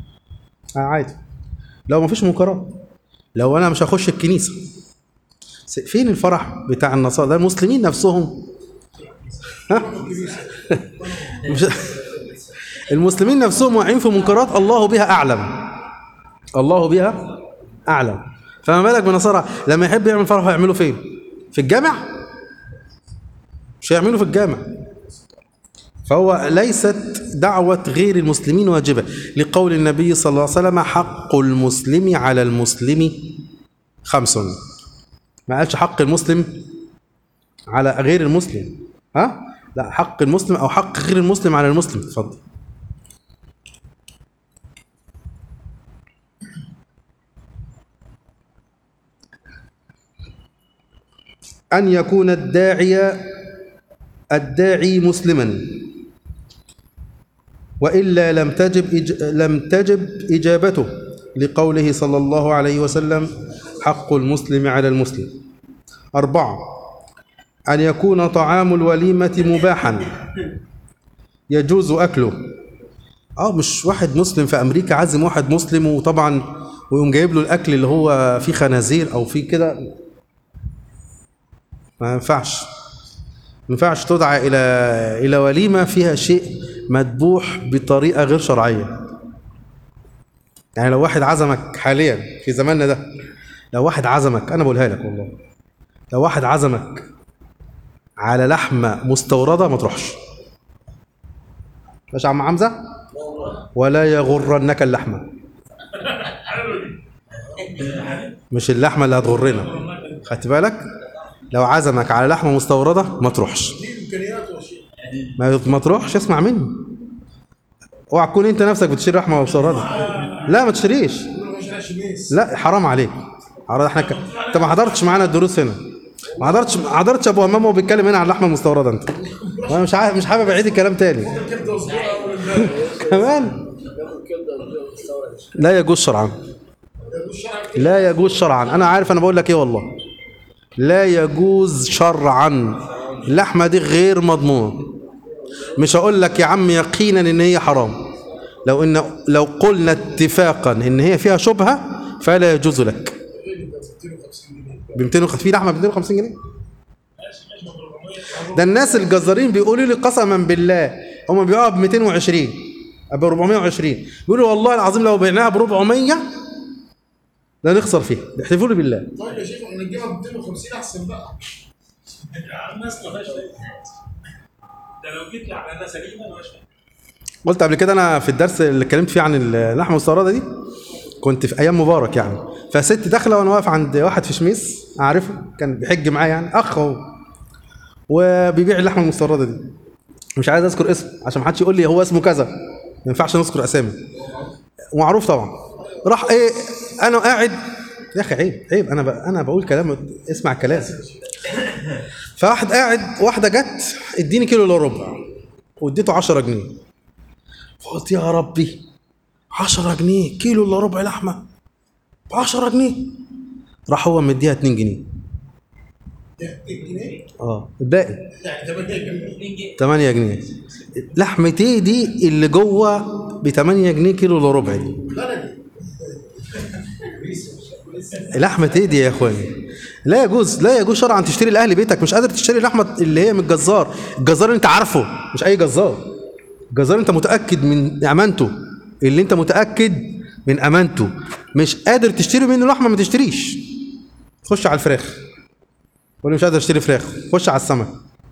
آه عادي لو ما فيش منكرات لو انا مش هخش الكنيسه س- فين الفرح بتاع النصارى ده المسلمين نفسهم ها؟ مش المسلمين نفسهم واقعين في منكرات الله بها اعلم الله بها اعلم فما بالك بالنصارى لما يحب يعمل فرح هيعمله فين في الجامع مش هيعمله في الجامع فهو ليست دعوة غير المسلمين واجبة لقول النبي صلى الله عليه وسلم حق المسلم على المسلم خمس ما قالش حق المسلم على غير المسلم ها لا حق المسلم او حق غير المسلم على المسلم اتفضل أن يكون الداعي الداعي مسلما وإلا لم تجب إج... لم تجب إجابته لقوله صلى الله عليه وسلم حق المسلم على المسلم أربعة أن يكون طعام الوليمة مباحا يجوز أكله اه مش واحد مسلم في امريكا عازم واحد مسلم وطبعا ويقوم جايب له الاكل اللي هو فيه خنازير او فيه كده ما ينفعش ما ينفعش تدعى الى الى وليمه فيها شيء مذبوح بطريقه غير شرعيه يعني لو واحد عزمك حاليا في زماننا ده لو واحد عزمك انا بقولها لك والله لو واحد عزمك على لحمه مستورده ما تروحش ماشي يا عم حمزه ولا يغرنك اللحمه مش اللحمه اللي هتغرنا خدت بالك لو عزمك على لحمه مستورده ما تروحش دي امكانياته يا شيخ ما ما تروحش اسمع مني اوعى تكون انت نفسك بتشتري لحمه مستورده لا ما تشتريش ما عشان ميس لا حرام عليك حرام احنا ك... انت ما حضرتش معانا الدروس هنا ما حضرتش ما حضرتش ابو همام وهو بيتكلم هنا عن اللحمه المستورده انت وانا مش عارف مش حابب اعيد الكلام تاني كبده وصدور اول امبارح كمان ياكل كبده ومستورد لا يجوز شرعا الشرع لا يجوز شرعا انا عارف انا بقول لك ايه والله لا يجوز شرعا اللحمه دي غير مضمونه مش هقول لك يا عم يقينا ان هي حرام لو ان لو قلنا اتفاقا ان هي فيها شبهه فلا يجوز لك ب 250 في لحمه ب 250 جنيه ده الناس الجزارين بيقولوا لي قسما بالله هم بيبيعوها ب 220 ب 420 بيقولوا والله العظيم لو بعناها ب 400 لا نخسر فيها بيحلفوا لي بالله طيب يا شيخ انا نجيبها ب 250 احسن بقى الناس ما فيهاش فايدة. ده لو جيت لي على الناس سليمه ما فيهاش فايدة. قلت قبل كده انا في الدرس اللي اتكلمت فيه عن اللحمه المستورده دي كنت في ايام مبارك يعني فست داخله وانا واقف عند واحد في شميس اعرفه كان بيحج معايا يعني اخ هو وبيبيع اللحمه المستورده دي مش عايز اذكر اسمه عشان ما حدش يقول لي هو اسمه كذا ما ينفعش نذكر اسامي معروف طبعا راح ايه انا قاعد يا اخي عيب عيب انا ب... انا بقول كلام اسمع الكلام فواحد قاعد واحده جت اديني كيلو الا ربع واديته 10 جنيه فقلت يا ربي 10 جنيه كيلو الا ربع لحمه ب 10 جنيه راح هو مديها 2 جنيه جنيه اه الباقي يعني 8 جنيه 8 جنيه لحمة ايه دي اللي جوه ب 8 جنيه كيلو الا ربع دي بلدي لحمة ايه دي يا اخواني لا يجوز لا يجوز شرعا تشتري لاهل بيتك مش قادر تشتري لحمة اللي هي من الجزار الجزار اللي انت عارفه مش اي جزار الجزار انت متاكد من امانته اللي انت متاكد من امانته مش قادر تشتري منه لحمه ما تشتريش خش على الفراخ ولا مش قادر اشتري فراخ خش على السمك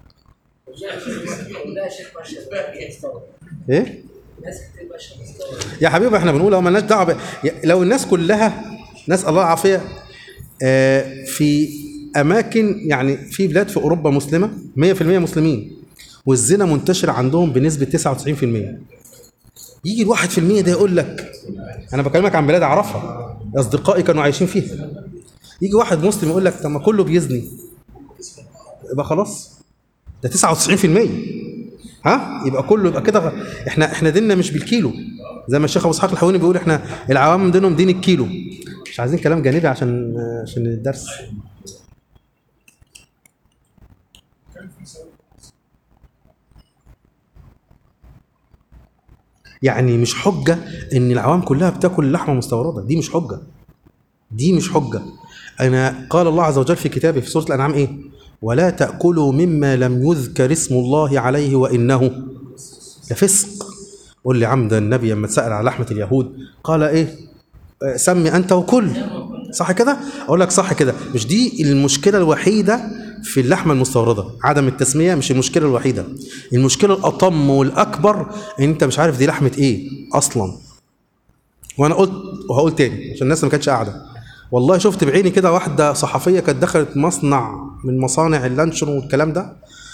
لا يا شيخ ماشي مستورد ايه ناس كتير ماشيه مستورد يا حبيبي احنا بنقول هو مالناش دعوه ب- يا- لو الناس كلها نسال الله العافيه آه، في اماكن يعني في بلاد في اوروبا مسلمه 100% مسلمين والزنا منتشر عندهم بنسبه 99% يجي الواحد في المية ده يقول لك انا بكلمك عن بلاد اعرفها اصدقائي كانوا عايشين فيها يجي واحد مسلم يقول لك طب ما كله بيزني يبقى خلاص ده 99% ها يبقى كله يبقى كده احنا احنا ديننا مش بالكيلو زي ما الشيخ ابو اسحاق الحويني بيقول احنا العوام دينهم دين الكيلو مش عايزين كلام جانبي عشان عشان الدرس يعني مش حجه ان العوام كلها بتاكل لحمه مستورده دي مش حجه دي مش حجة أنا قال الله عز وجل في كتابه في سورة الأنعام إيه ولا تأكلوا مما لم يذكر اسم الله عليه وإنه لفسق قول لي عم ده النبي لما اتسأل على لحمة اليهود قال إيه آه، سمي أنت وكل صح كده أقول لك صح كده مش دي المشكلة الوحيدة في اللحمة المستوردة عدم التسمية مش المشكلة الوحيدة المشكلة الأطم والأكبر إن أنت مش عارف دي لحمة إيه أصلاً وانا قلت وهقول تاني عشان الناس ما كانتش قاعده والله شفت بعيني كده واحده صحفيه كانت دخلت مصنع من مصانع اللانشون والكلام ده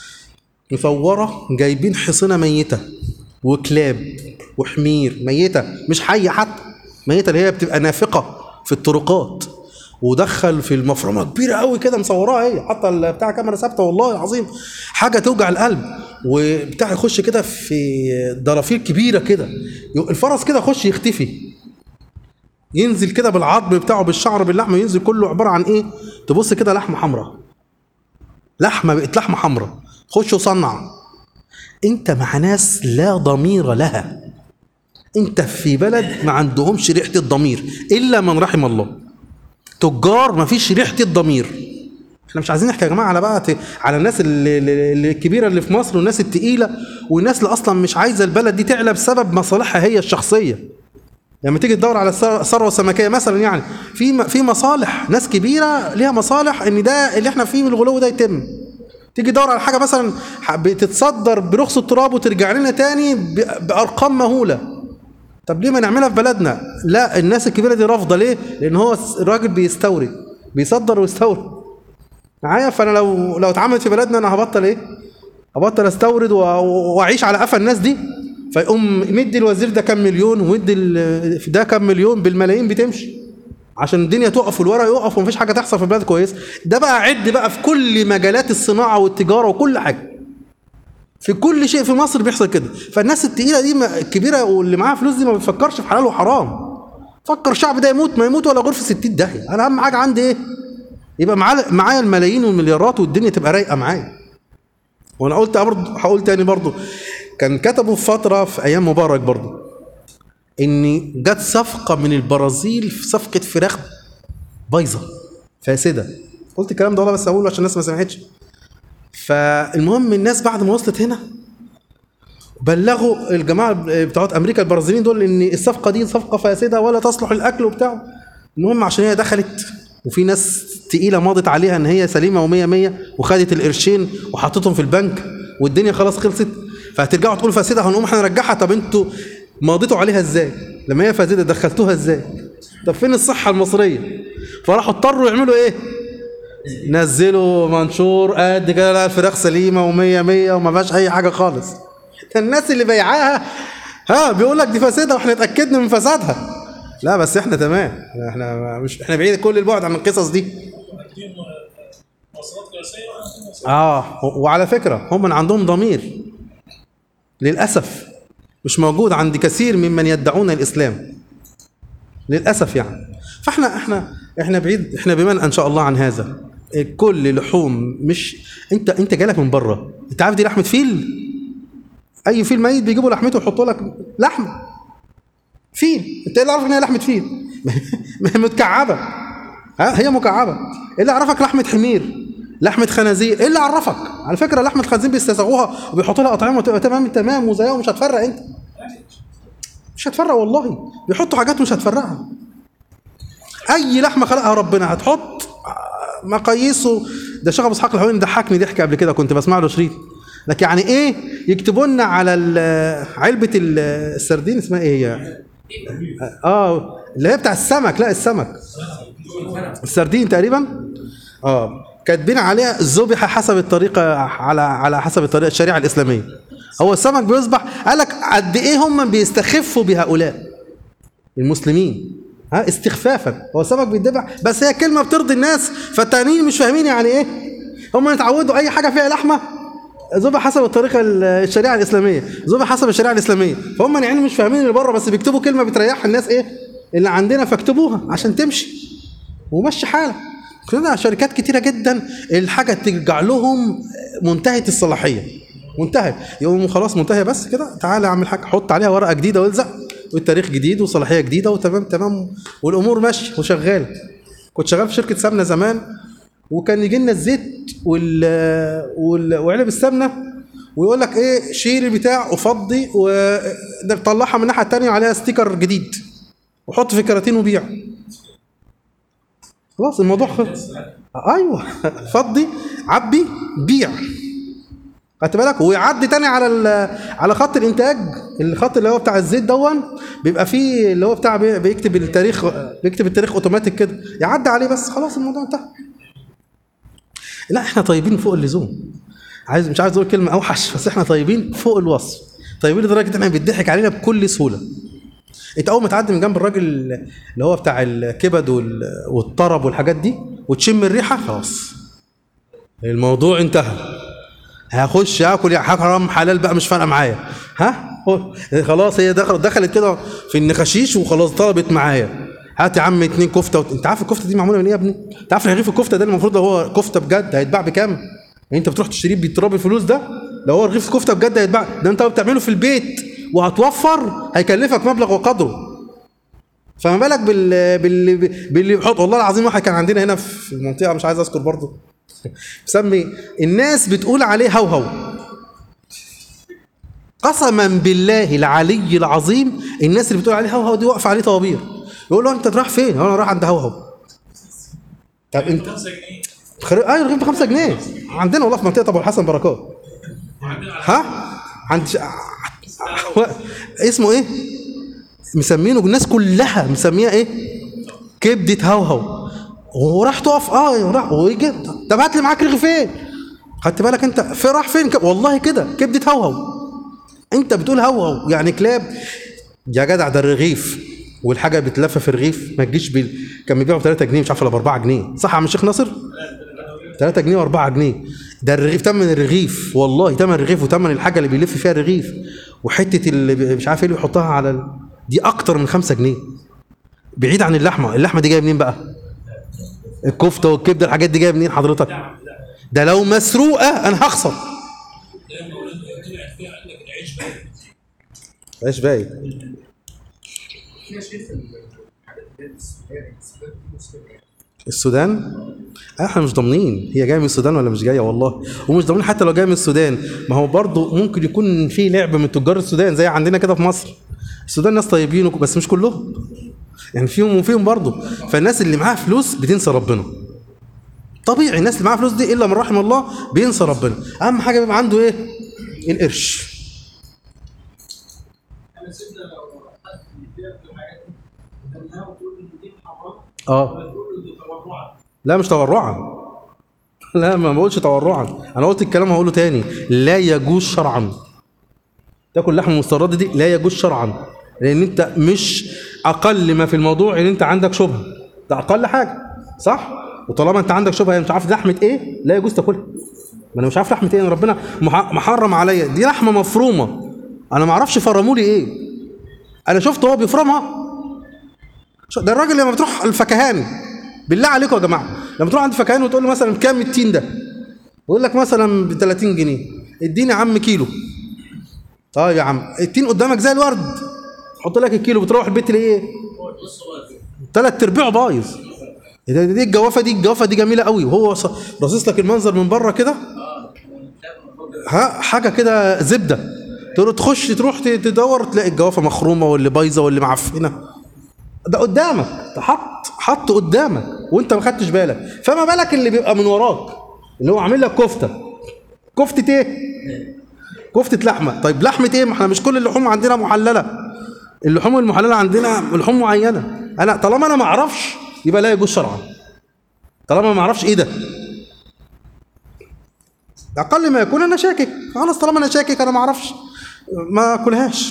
مصوره جايبين حصنه ميته وكلاب وحمير ميته مش حيه حتى ميته اللي هي بتبقى نافقه في الطرقات ودخل في المفرمه كبيره قوي كده مصوراها هي حتى ال- بتاع كاميرا ثابته والله العظيم حاجه توجع القلب وبتاع يخش كده في ضرافير كبيره كده الفرس كده يخش يختفي ينزل كده بالعظم بتاعه بالشعر باللحم ينزل كله عباره عن ايه تبص كده لحمه حمراء لحمه بقت لحمه حمراء خش وصنع انت مع ناس لا ضمير لها انت في بلد ما عندهمش ريحه الضمير الا من رحم الله تجار ما فيش ريحه الضمير احنا مش عايزين نحكي يا جماعه على بقى ت- على الناس اللي اللي- اللي الكبيره اللي في مصر والناس التقيله والناس اللي اصلا مش عايزه البلد دي تعلى بسبب مصالحها هي الشخصيه لما تيجي تدور على الثر- الثروه السمكيه مثلا يعني في م- في مصالح ناس كبيره ليها مصالح ان ده اللي احنا فيه من الغلو ده يتم تيجي تدور على حاجه مثلا ح- بتتصدر برخص التراب وترجع لنا تاني ب- بارقام مهوله طب ليه ما نعملها في بلدنا لا الناس الكبيره دي رافضه ليه لان هو الس- الراجل بيستورد بيصدر ويستورد معايا فانا لو لو اتعملت في بلدنا انا هبطل ايه ابطل استورد و- و- واعيش على قفا الناس دي فيقوم مدي الوزير ده كام مليون ومدي ال- ده كام مليون بالملايين بتمشي عشان الدنيا تقف والورق يقف ومفيش حاجه تحصل في البلد كويس ده بقى عد بقى في كل مجالات الصناعه والتجاره وكل حاجه في كل شيء في مصر بيحصل كده فالناس التقيله دي ما- الكبيره واللي معاها فلوس دي ما بتفكرش في حلال وحرام فكر الشعب ده يموت ما يموت ولا غرفه 60 داهيه انا اهم حاجه عندي ايه يبقى معايا معايا الملايين والمليارات والدنيا تبقى رايقه معايا وانا قلت برضه هقول تاني برضه كان كتبوا في فتره في ايام مبارك برضه ان جت صفقه من البرازيل في صفقه فراخ بايظه فاسده قلت الكلام ده والله بس اقوله عشان الناس ما سمعتش فالمهم الناس بعد ما وصلت هنا بلغوا الجماعه بتوعت امريكا البرازيليين دول ان الصفقه دي صفقه فاسده ولا تصلح الاكل وبتاع المهم عشان هي دخلت وفي ناس تقيله ماضت عليها ان هي سليمه ومية مية وخدت القرشين وحطتهم في البنك والدنيا خلاص خلصت فهترجعوا تقولوا فاسده هنقوم احنا نرجعها طب انتوا ماضيتوا عليها ازاي؟ لما هي فاسده دخلتوها ازاي؟ طب فين الصحه المصريه؟ فراحوا اضطروا يعملوا ايه؟ نزلوا منشور قد كده لا الفراخ سليمه ومية مية وما فيهاش اي حاجه خالص ده الناس اللي بيعاها ها بيقول لك دي فاسده واحنا اتاكدنا من فسادها لا بس احنا تمام احنا مش احنا بعيد كل البعد عن القصص دي عندهم مواصفات قياسيه وعندهم مواصفات اه و- وعلى فكره هم من عندهم ضمير للاسف مش موجود عند كثير ممن يدعون الاسلام للاسف يعني فاحنا احنا احنا بعيد احنا بمن ان شاء الله عن هذا كل لحوم مش انت انت جالك من بره انت عارف دي لحمه فيل اي فيل ميت بيجيبوا لحمته ويحطوا لك لحمه فيل انت ايه اللي عارف ان هي لحمه فيل ما هي متكعبه ها هي مكعبه ايه اللي عرفك لحمه حمير لحمه خنازير ايه اللي عرفك على فكره لحمه خنزير بيستساغوها وبيحطوا لها اطعمه وتبقى تمام تمام وزيها ومش هتفرق انت مش هتفرق والله بيحطوا حاجات مش هتفرقها اي لحمه خلقها ربنا هتحط مقاييسه ده شيخ ابو اسحاق الحويني ضحكني ضحك قبل كده كنت بسمع له شريط لكن يعني ايه يكتبوا لنا على ال- علبه ال- السردين اسمها ايه هي اه اللي هي بتاع السمك لا السمك السردين تقريبا اه كاتبين عليها ذبح حسب الطريقه على على حسب الطريقه الشريعه الاسلاميه هو السمك بيصبح قال لك قد ايه هم بيستخفوا بهؤلاء المسلمين ها استخفافا هو السمك بيتذبح بس هي كلمه بترضي الناس فالتانيين مش فاهمين يعني ايه هم اتعودوا اي حاجه فيها لحمه ذبح حسب الطريقه ال- الشريعه الاسلاميه ذبح حسب الشريعه الاسلاميه فهم يعني مش فاهمين اللي بره بس بيكتبوا كلمه بتريح الناس ايه اللي عندنا فاكتبوها عشان تمشي ومشي حالك كلنا شركات كتيره جدا الحاجه ترجع لهم منتهيه الصلاحيه منتهي يقوم خلاص منتهيه بس كده تعالى اعمل حاجه حط عليها ورقه جديده والزق والتاريخ جديد وصلاحيه جديده وتمام تمام والامور ماشيه وشغاله كنت شغال في شركه سمنه زمان وكان يجي لنا الزيت وال... وال... وعلب السمنه ويقول لك ايه شيل البتاع وفضي وده طلعها من الناحيه الثانيه عليها ستيكر جديد وحط في كراتين وبيع خلاص الموضوع خلص ايوه فضي عبي بيع خدت بالك ويعدي تاني على ال- على خط الانتاج الخط اللي هو بتاع الزيت دون بيبقى فيه اللي هو بتاع بي- بيكتب التاريخ بيكتب التاريخ اوتوماتيك كده يعدي عليه بس خلاص الموضوع انتهى لا احنا طيبين فوق اللزوم عايز مش عايز اقول كلمه اوحش بس احنا طيبين فوق الوصف طيبين لدرجه ان احنا بيضحك علينا بكل سهوله انت اول ما تعدي من جنب الراجل اللي هو بتاع الكبد وال- والطرب والحاجات دي وتشم الريحه خلاص الموضوع انتهى هخش اكل يا حرام حلال بقى مش فارقه معايا ها هو- خلاص هي دخلت دخلت كده في النخاشيش وخلاص طلبت معايا هات يا عم اتنين كفته وت... انت عارف الكفته دي معموله من ايه يا ابني؟ انت عارف رغيف الكفته ده المفروض لو هو كفته بجد هيتباع بكام؟ يعني انت بتروح تشتريه بتراب الفلوس ده لو هو رغيف كفته بجد هيتباع ده انت لو بتعمله في البيت وهتوفر هيكلفك مبلغ وقدره فما بالك بال بال باللي بيحط والله العظيم واحد كان عندنا هنا في المنطقه مش عايز اذكر برضه مسمي الناس بتقول عليه هوهو قسما بالله العلي العظيم الناس اللي بتقول عليه هوهو دي واقفه عليه طوابير يقول له انت رايح فين؟ انا رايح عند هوهو طب انت 5 جنيه خر... ايوه رغيف ب 5 جنيه عندنا والله في منطقه ابو الحسن بركات ها عند ش... اسمه ايه مسمينه الناس كلها مسميها ايه كبده هوهو وراح تقف اه راح ويجي طب هات لي معاك رغيفين خدت بالك انت في راح فين ك... والله كده كبده هوهو انت بتقول هوهو يعني كلاب يا جدع ده الرغيف والحاجه بتلف في الرغيف ما تجيش بال... كان بيبيعوا ب 3 جنيه مش عارف ولا ب 4 جنيه صح يا عم الشيخ ناصر 3 جنيه و4 جنيه ده الرغيف تمن الرغيف والله تمن الرغيف وتمن الحاجه اللي بيلف فيها الرغيف وحته اللي بي- مش عارف ايه اللي بيحطها على ال... دي اكتر من 5 جنيه بعيد عن اللحمه اللحمه دي جايه منين بقى الكفته والكبده الحاجات دي جايه منين حضرتك ده لو مسروقه انا هخسر لما ولاد طلعت فيها قال لك العيش باين ايش باين في شيء في الحاجات اللي هي السودان السودان دي مسلمه السودان احنا مش ضامنين هي جايه من السودان ولا مش جايه والله ومش ضامنين حتى لو جايه من السودان ما هو برضه ممكن يكون في لعب من تجار السودان زي عندنا كده في مصر السودان ناس طيبين وك- بس مش كلهم يعني فيهم وفيهم برضه فالناس اللي معاها فلوس بتنسى ربنا طبيعي الناس اللي معاها فلوس دي الا من رحم الله بينسى ربنا اهم حاجه بيبقى عنده ايه القرش انا سيدنا لو حد بيبيع في الحاجات دي قالها وتقول ان دي حرام اه ولا تقول له دي تبرعا لا مش تورعا لا ما بقولش تورعا انا قلت الكلام هقوله تاني لا يجوز شرعا تاكل لحم مستورده دي لا يجوز شرعا لان انت مش اقل ما في الموضوع ان انت عندك شبهه ده اقل حاجه صح وطالما انت عندك شبهه مش عارف لحمه ايه لا يجوز تاكلها ما انا مش عارف لحمه ايه أنا ربنا مح- محرم عليا دي لحمه مفرومه انا ما اعرفش فرموا لي ايه انا شفت هو بيفرمها شو- ده الراجل لما بتروح الفكهاني بالله عليكم يا جماعه لما تروح عند الفكهاني وتقول له مثلا بكام التين ده يقول لك مثلا ب 30 جنيه اديني يا عم كيلو طيب يا عم التين قدامك زي الورد حط لك الكيلو بتروح البيت ايه ثلاث ارباعه بايظ ده- دي الجوافه دي الجوافه دي جميله قوي وهو ص- راصص لك المنظر من بره كده ها حاجه كده زبده تقول له تخش تروح ت- تدور تلاقي الجوافه مخرومه واللي بايظه واللي معفنه ده قدامك ده حط حط قدامك وانت ما خدتش بالك فما بالك اللي بيبقى من وراك اللي هو عامل لك كفته كفته ايه كفته لحمه طيب لحمه ايه ما احنا مش كل اللحوم عندنا محلله اللحوم المحلله عندنا لحوم معينه انا طالما انا ما اعرفش يبقى لا يجوز شرعا طالما ما اعرفش ايه ده اقل ما يكون انا شاكك خلاص طالما انا شاكك انا ما اعرفش ما اكلهاش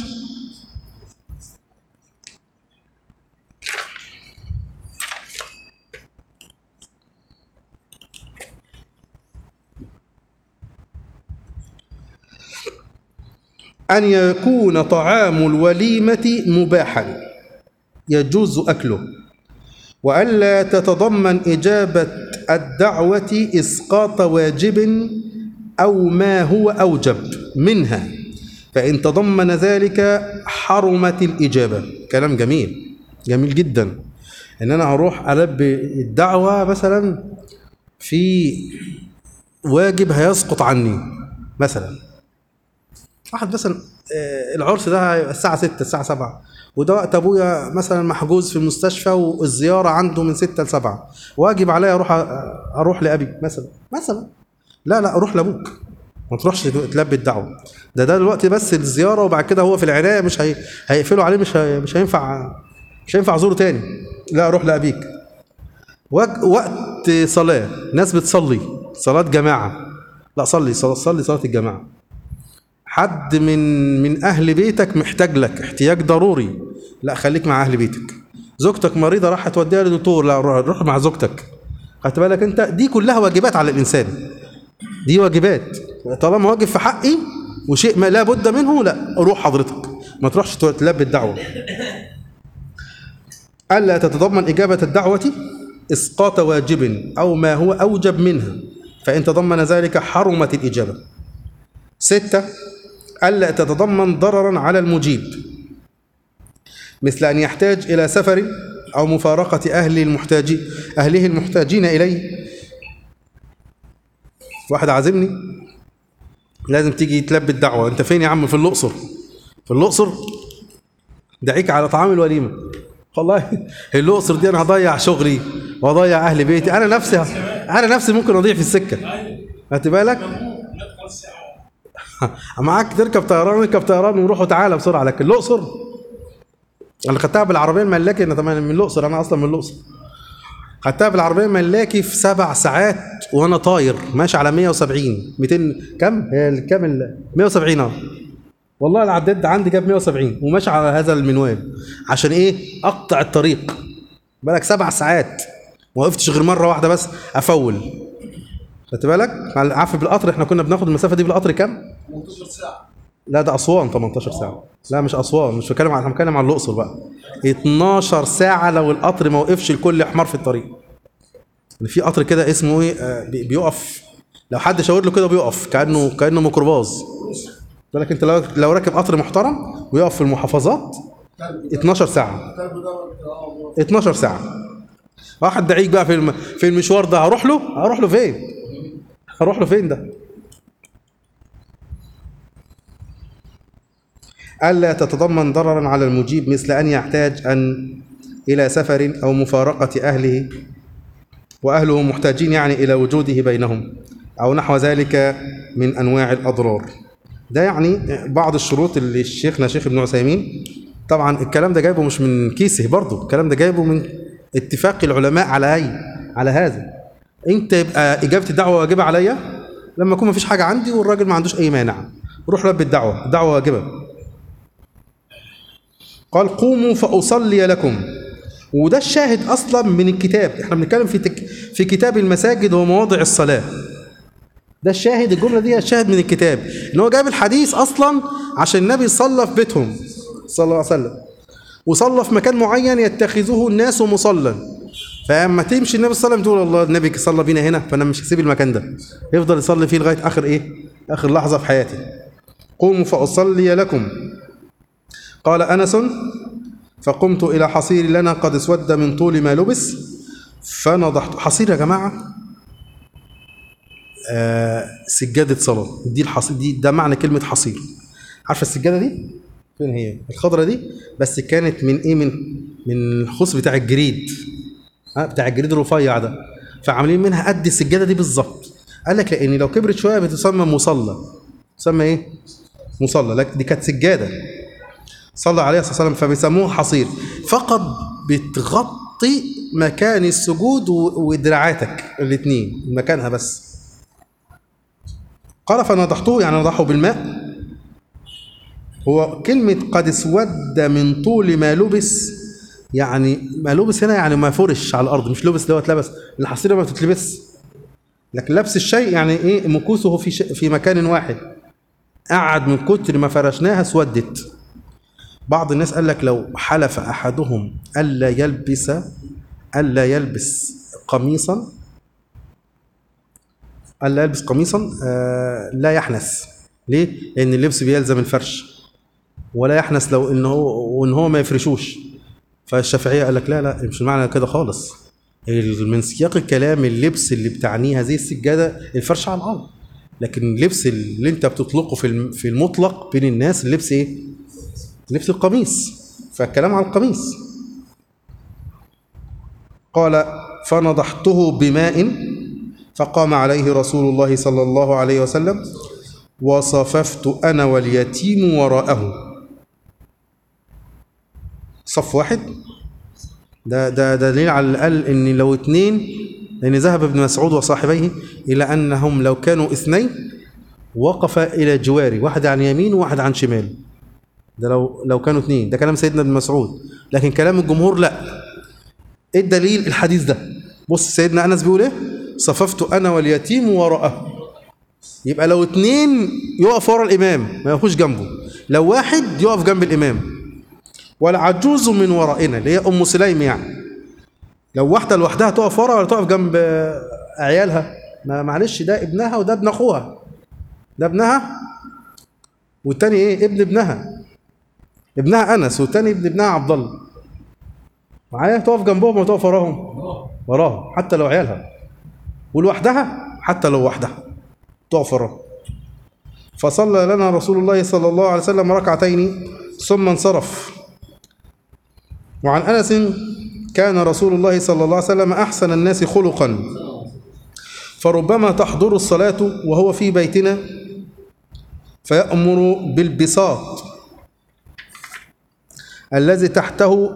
أن يكون طعام الوليمة مباحا يجوز أكله وألا تتضمن إجابة الدعوة إسقاط واجب أو ما هو أوجب منها فإن تضمن ذلك حرمت الإجابة كلام جميل جميل جدا ان انا اروح البي الدعوه مثلا في واجب هيسقط عني مثلا واحد مثلا آه، العرس ده هيبقى الساعه 6 الساعه 7 وده وقت ابويا مثلا محجوز في المستشفى والزياره عنده من 6 ل 7 واجب عليا اروح أ- اروح لابي مثلا مثلا لا لا روح لابوك ما تروحش تلبي الدعوه ده ده دلوقتي بس الزياره وبعد كده هو في العنايه مش هي... هيقفلوا عليه مش هي... مش هينفع مش هينفع ازوره تاني لا روح لابيك وق- وقت صلاه ناس بتصلي صلاه جماعه لا صلي صلي, صلي صلاه الجماعه حد من من اهل بيتك محتاج لك احتياج ضروري لا خليك مع اهل بيتك زوجتك مريضه راح توديها لدكتور لا روح روح مع زوجتك خدت بالك انت دي كلها واجبات على الانسان دي واجبات طالما واجب في حقي وشيء ما لا بد منه لا روح حضرتك ما تروحش تلبي الدعوه الا تتضمن اجابه الدعوه اسقاط واجب او ما هو اوجب منها فان تضمن ذلك حرمت الاجابه ستة ألا تتضمن ضررا على المجيب مثل أن يحتاج إلى سفر أو مفارقة أهل المحتاجين أهله المحتاجين إليه واحد عازمني لازم تيجي تلبي الدعوة أنت فين يا عم في الأقصر في الأقصر دعيك على طعام الوليمة والله الأقصر دي أنا هضيع شغلي وأضيع أهل بيتي أنا نفسي أنا نفسي ممكن أضيع في السكة خدت بالك ندخل ساعه معاك تركب طيران اركب طيران وروح وتعالى بسرعه لكن الاقصر انا خدتها بالعربيه الملاكي انا طبعا من الاقصر انا اصلا من الاقصر خدتها بالعربيه الملاكي في سبع ساعات وانا طاير ماشي على 170 200 كم هي ال- كم ال 170 اه والله العداد عندي جاب 170 وماشي على هذا المنوال عشان ايه اقطع الطريق بالك سبع ساعات ما وقفتش غير مره واحده بس افول خدت بالك عارف بالقطر احنا كنا بناخد المسافه دي بالقطر كام 18 ساعه لا ده اسوان 18 ساعه لا مش اسوان مش بتكلم عن بتكلم عن الاقصر بقى 12 ساعه لو القطر ما وقفش لكل حمار في الطريق إن في قطر كده اسمه ايه آه، بي- بيقف لو حد شاور له كده بيقف كانه كانه ميكروباص بالك انت لو لو راكب قطر محترم ويقف في المحافظات 12 ساعه الكلب ده اه 12 ساعه واحد دعيك بقى في الم... في المشوار ده هروح له هروح له فين هروح له فين ده ألا تتضمن ضررا على المجيب مثل أن يحتاج أن إلى سفر أو مفارقة أهله وأهله محتاجين يعني إلى وجوده بينهم أو نحو ذلك من أنواع الأضرار ده يعني بعض الشروط اللي الشيخنا شيخ ابن عثيمين طبعا الكلام ده جايبه مش من كيسه برضه الكلام ده جايبه من اتفاق العلماء على أي على هذا انت يبقى اجابه الدعوه واجبه عليا لما يكون مفيش حاجه عندي والراجل ما عندوش اي مانع روح لبي الدعوه الدعوه واجبه قال قوموا فاصلي لكم وده الشاهد اصلا من الكتاب احنا بنتكلم في تك في كتاب المساجد ومواضع الصلاه ده الشاهد الجمله دي الشاهد من الكتاب ان هو جاب الحديث اصلا عشان النبي صلى في بيتهم صلى الله عليه وسلم وصلى في مكان معين يتخذه الناس مصلى فاما تمشي النبي صلى الله عليه وسلم تقول الله النبي صلى بينا هنا فانا مش هسيب المكان ده يفضل يصلي فيه لغايه اخر ايه اخر لحظه في حياتي قوموا فاصلي لكم قال انس فقمت الى حصير لنا قد اسود من طول ما لبس فنضحت حصير يا جماعه آه سجاده صلاه دي الحصير دي ده معنى كلمه حصير عارفه السجاده دي فين هي الخضره دي بس كانت من ايه من من الخص بتاع الجريد ها بتاع الجريد الرفيع ده فعاملين منها قد السجاده دي بالظبط قال لك لان لو كبرت شويه بتسمى مصلى تسمى ايه مصلى لكن دي كانت سجاده صلى عليه الصلاه والسلام فبيسموه حصير فقط بتغطي مكان السجود و- ودراعاتك الاثنين مكانها بس قال فنضحته يعني نضحه بالماء هو كلمة قد اسود من طول ما لبس يعني ما لبس هنا يعني ما فرش على الأرض مش لبس دوت لبس الحصيرة ما بتتلبس لكن لبس الشيء يعني إيه مكوسه في ش... في مكان واحد قعد من كتر ما فرشناها اسودت بعض الناس قال لك لو حلف أحدهم ألا يلبس ألا يلبس قميصا ألا يلبس قميصا آه لا يحنس ليه؟ لأن اللبس بيلزم الفرش ولا يحنس لو ان هو وان هو ما يفرشوش فالشافعية قال لك لا لا مش المعنى كده خالص ال- من سياق الكلام اللبس اللي بتعنيه هذه السجادة الفرش على الأرض لكن اللبس اللي انت بتطلقه في الم- في المطلق بين الناس اللبس ايه؟ لبس القميص فالكلام على القميص قال فنضحته بماء فقام عليه رسول الله صلى الله عليه وسلم وصففت أنا واليتيم وراءه صف واحد ده ده ده دليل على الأقل إن لو اتنين لأن ذهب ابن مسعود وصاحبيه إلى أنهم لو كانوا اثنين وقف إلى جواره واحد عن يمين وواحد عن شمال ده لو لو كانوا اثنين ده كلام سيدنا ابن مسعود لكن كلام الجمهور لا ايه الدليل الحديث ده بص سيدنا انس بيقول ايه صففت انا واليتيم وراءه يبقى لو اتنين يقف ورا الامام ما يقفوش جنبه لو واحد يقف جنب الامام والعجوز من ورائنا اللي هي ام سليم يعني لو واحده لوحدها تقف ورا ولا تقف جنب عيالها ما معلش ده ابنها وده ابن اخوها ده ابنها والتاني ايه ابن ابنها ابنها انس والتاني ابن ابنها عبد الله معايا تقف جنبهم ولا تقف وراهم وراهم حتى لو عيالها ولوحدها حتى لو وحدها تقف وراهم فصلى لنا رسول الله صلى الله عليه وسلم ركعتين ثم انصرف وعن انس كان رسول الله صلى الله عليه وسلم احسن الناس خلقا فربما تحضر الصلاه وهو في بيتنا فيأمر بالبساط الذي تحته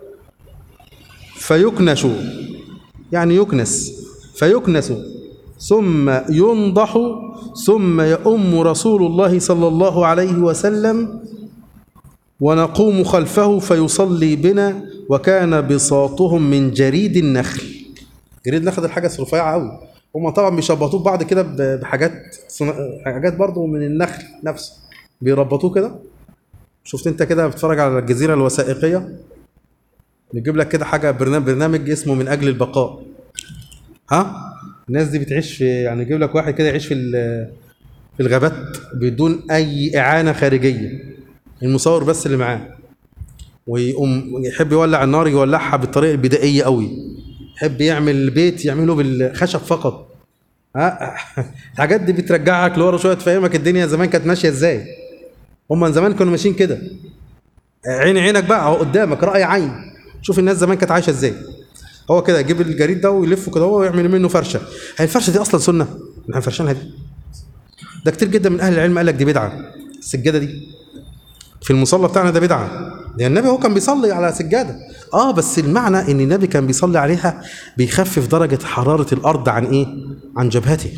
فيكنش يعني يكنس فيكنس ثم ينضح ثم يؤم رسول الله صلى الله عليه وسلم ونقوم خلفه فيصلي بنا وكان بساطهم من جريد النخل جريد النخل ده حاجه رفيعه قوي هم طبعا بيشبطوه بعد كده ب- بحاجات صنا- حاجات برضو من النخل نفسه بيربطوه كده شفت انت كده بتتفرج على الجزيره الوثائقيه بيجيب لك كده حاجه برنامج برنامج اسمه من اجل البقاء ها الناس دي بتعيش في يعني يجيب لك واحد كده يعيش في ال- في الغابات بدون اي اعانه خارجيه المصور بس اللي معاه ويقوم يحب يولع النار يولعها بالطريقه البدائيه قوي يحب يعمل بيت يعمله بالخشب فقط ها الحاجات دي بترجعك لورا شويه تفهمك الدنيا زمان كانت ماشيه ازاي هم من زمان كانوا ماشيين كده عين عينك بقى اهو قدامك راي عين شوف الناس زمان كانت عايشه ازاي هو كده يجيب الجريد ده ويلفه كده هو ويعمل منه فرشه هي الفرشه دي اصلا سنه احنا فرشانها دي ده كتير جدا من اهل العلم قال لك دي بدعه السجاده دي في المصلى بتاعنا ده بدعه لان النبي هو كان بيصلي على سجاده اه بس المعنى ان النبي كان بيصلي عليها بيخفف درجه حراره الارض عن ايه عن جبهته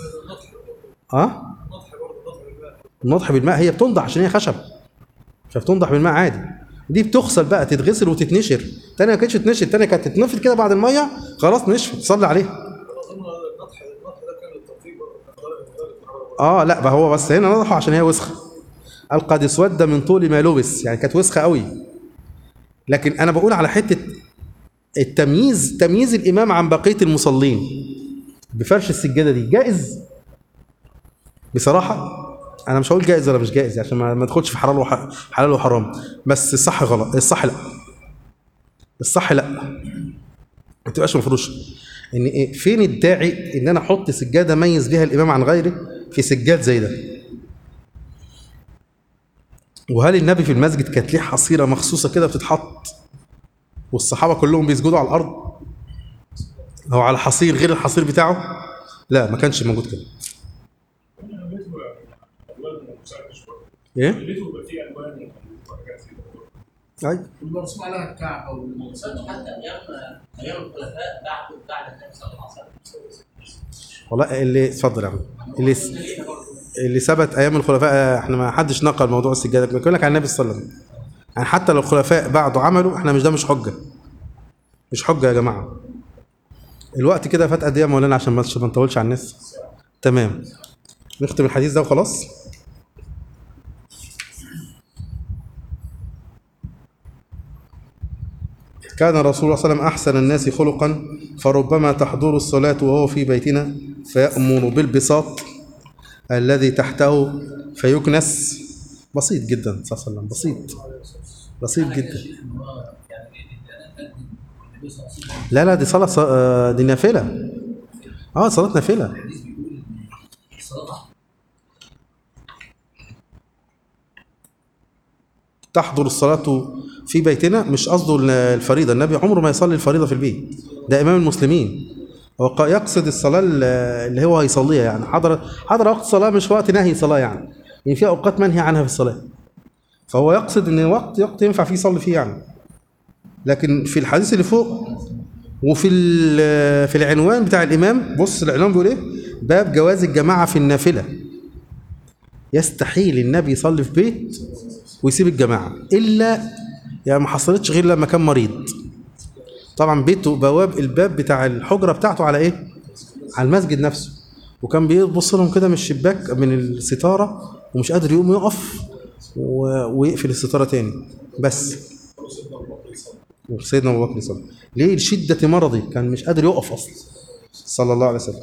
اه النضح بالماء هي بتنضح عشان هي خشب فبتنضح بالماء عادي دي بتغسل بقى تتغسل وتتنشر تانية ما كانتش تتنشر تانية كانت تتنفض كده بعد الميه خلاص نشفت تصلي عليها اظن النطح النطح ده كان التطبيق برضه كان درجه درجه الحراره اه لا بقى هو بس هنا نضحوا عشان هي وسخه قال قد اسود من طول ما لبس يعني كانت وسخه قوي لكن انا بقول على حته التمييز تمييز الامام عن بقيه المصلين بفرش السجاده دي جائز بصراحه انا مش هقول جائز ولا مش جائز عشان ما ما ادخلش في حلال وح... حلال وحرام بس الصح غلط الصح لا الصح لا ما تبقاش مفروشه ان ايه فين الداعي ان انا احط سجاده اميز بيها الامام عن غيره في سجاد زي ده وهل النبي في المسجد كانت ليه حصيره مخصوصه كده بتتحط والصحابه كلهم بيسجدوا على الارض او على حصير غير الحصير بتاعه لا ما كانش موجود كده بيته الوان مساعده شويه ايه بيته يبقى فيه الوان وحاجات كده ايوه المرسوم عليها الكعبه والمنصب حتى ايام ايام الخلفاء بعد بعد النبي صلى الله عليه وسلم والله اللي اتفضل يا عم اللي اللي ثبت ايام الخلفاء احنا ما حدش نقل موضوع السجاده بنقول لك عن النبي صلى الله عليه وسلم يعني حتى لو الخلفاء بعده عملوا احنا مش ده مش حجه مش حجه يا جماعه الوقت كده فات قد ايه يا مولانا عشان ما ما نطولش على الناس تمام نختم الحديث ده وخلاص كان رسول الله صلى الله عليه وسلم أحسن الناس خلقا فربما تحضر الصلاة وهو في بيتنا فيأمر بالبساط الذي تحته فيكنس بسيط جدا صلى الله عليه وسلم بسيط بسيط جدا يعني النبي صلى الله عليه وسلم لا لا دي صلاة ص- آه، دي نافلة اه صلاة نافلة الحديث بيقول ان الصلاه تحضر الصلاة في بيتنا مش قصده الفريضة النبي عمره ما يصلي الفريضة في البيت ده إمام المسلمين هو ق- يقصد الصلاة ال- اللي هو هيصليها يعني حضر حضر وقت صلاة مش وقت نهي صلاة يعني يعني في أوقات منهي عنها في الصلاة فهو يقصد إن وقت وقت ينفع فيه يصلي فيه يعني لكن في الحديث اللي فوق وفي ال- في العنوان بتاع الإمام بص العنوان بيقول إيه باب جواز الجماعة في النافلة يستحيل النبي يصلي في بيت ويسيب الجماعة إلا يعني ما حصلتش غير لما كان مريض طبعا بيته بواب الباب بتاع الحجرة بتاعته على إيه؟ على المسجد نفسه وكان بيبص لهم كده من الشباك من الستارة ومش قادر يقوم يقف و- ويقفل الستارة تاني بس وسيدنا أبو بكر صلى ليه لشدة مرضه كان مش قادر يقف أصلا صلى الله عليه وسلم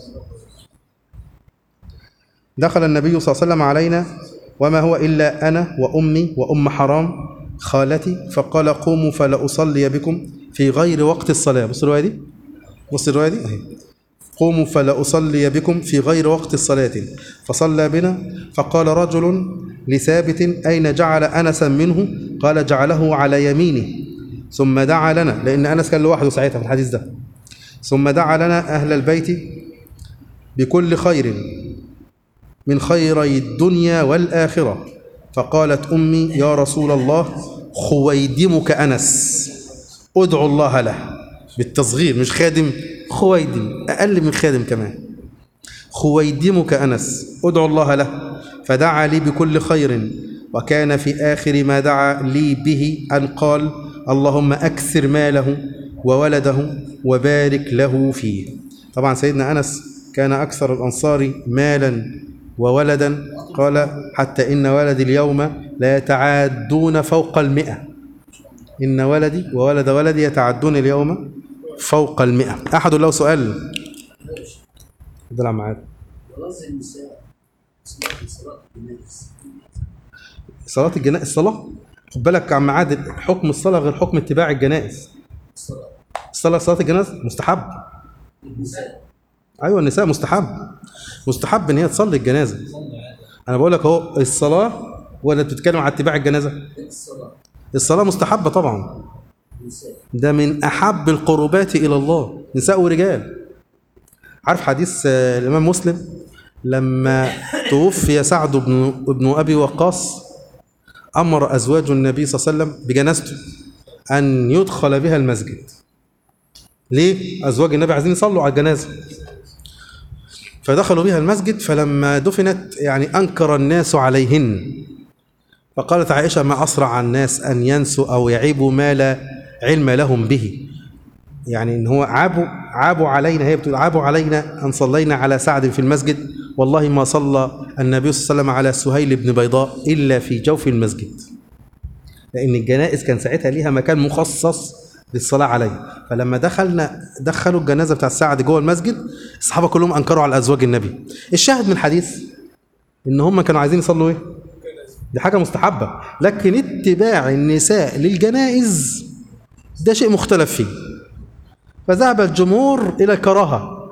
دخل النبي صلى الله عليه وسلم علينا وما هو إلا أنا وأمي وأم حرام خالتي فقال قوموا فلأصلي بكم في غير وقت الصلاة بص الرواية دي بص الرواية دي أهي قوموا فلأصلي بكم في غير وقت الصلاة فصلى بنا فقال رجل لثابت أين جعل أنسا منه قال جعله على يمينه ثم دعا لنا لأن أنس كان لوحده ساعتها في الحديث ده ثم دعا لنا أهل البيت بكل خير من خيري الدنيا والآخرة فقالت أمي يا رسول الله خويدمك أنس ادعو الله له بالتصغير مش خادم خويدم أقل من خادم كمان خويدمك أنس ادعو الله له فدعا لي بكل خير وكان في آخر ما دعا لي به أن قال اللهم أكثر ماله وولده وبارك له فيه طبعا سيدنا أنس كان أكثر الأنصار مالا وولدا قال حتى إن ولدي اليوم لا يتعادون فوق المئة إن ولدي وولد ولدي يتعدون اليوم فوق المئة أحد له سؤال ده معاك جواز النساء صلاه صلاه الناس صلاة الجنائز الصلاة خد بالك يا عم عادل حكم الصلاة غير حكم اتباع الجنائز الصلاه الصلاة صلاة الجنائز مستحب النساء أيوة النساء مستحب مستحب إن هي تصلي الجنازة أنا بقول لك أهو الصلاة ولا بتتكلم على اتباع الجنازة الصلاه الصلاة مستحبة طبعا النساء ده من أحب القربات إلى الله نساء ورجال عارف حديث آه، الإمام مسلم لما توفي سعد بن, بن أبي وقاص أمر أزواج النبي صلى الله عليه وسلم بجنازته أن يدخل بها المسجد ليه؟ أزواج النبي عايزين يصلوا على الجنازة فدخلوا بها المسجد فلما دفنت يعني أنكر الناس عليهن فقالت عائشة ما أسرع الناس أن ينسوا أو يعيبوا ما لا علم لهم به يعني ان هو عابوا عابوا علينا هي بتقول عابوا علينا ان صلينا على سعد في المسجد والله ما صلى النبي صلى الله عليه وسلم على سهيل بن بيضاء الا في جوف المسجد لان الجنائز كان ساعتها ليها مكان مخصص للصلاه عليه فلما دخلنا دخلوا الجنازه بتاع سعد جوه المسجد الصحابه كلهم انكروا على ازواج النبي الشاهد من الحديث ان هم كانوا عايزين يصلوا ايه دي حاجه مستحبه لكن اتباع النساء للجنائز ده شيء مختلف فيه فذهب الجمهور إلى الكراهة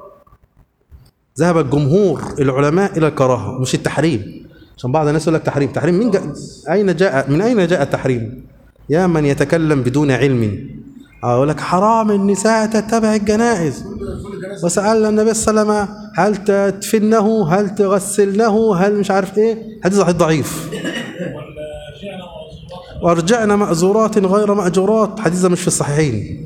ذهب الجمهور العلماء إلى الكراهة مش التحريم عشان بعض الناس يقول لك تحريم تحريم من جاء أين جاء من أين جاء التحريم يا من يتكلم بدون علم أقول لك حرام النساء تتبع الجنائز وسألنا النبي صلى الله عليه وسلم هل تدفنه هل تغسلنه هل مش عارف ايه حديث حديث ضعيف ولا جئنا موضوعات وارجعنا مأزورات غير مأجورات حديث ده مش في الصحيحين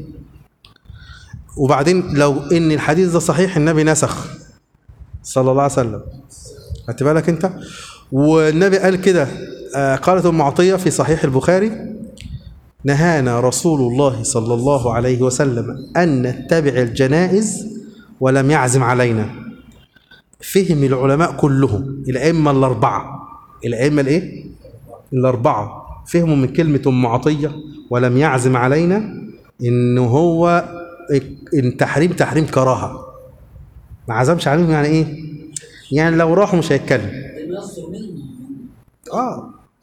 وبعدين لو ان الحديث ده صحيح النبي نسخ صلى الله عليه وسلم خدت بالك انت والنبي قال كده آه، قالت ام عطيه في صحيح البخاري نهانا رسول الله صلى الله عليه وسلم ان نتبع الجنائز ولم يعزم علينا فهم العلماء كلهم الائمه الاربعه الائمه الايه الاربعه فهموا من كلمه ام عطيه ولم يعزم علينا ان هو التحريم تحريم كراهه ما عزمش عليهم يعني ايه يعني لو راحوا مش هيتكلم لم يصدر منه اه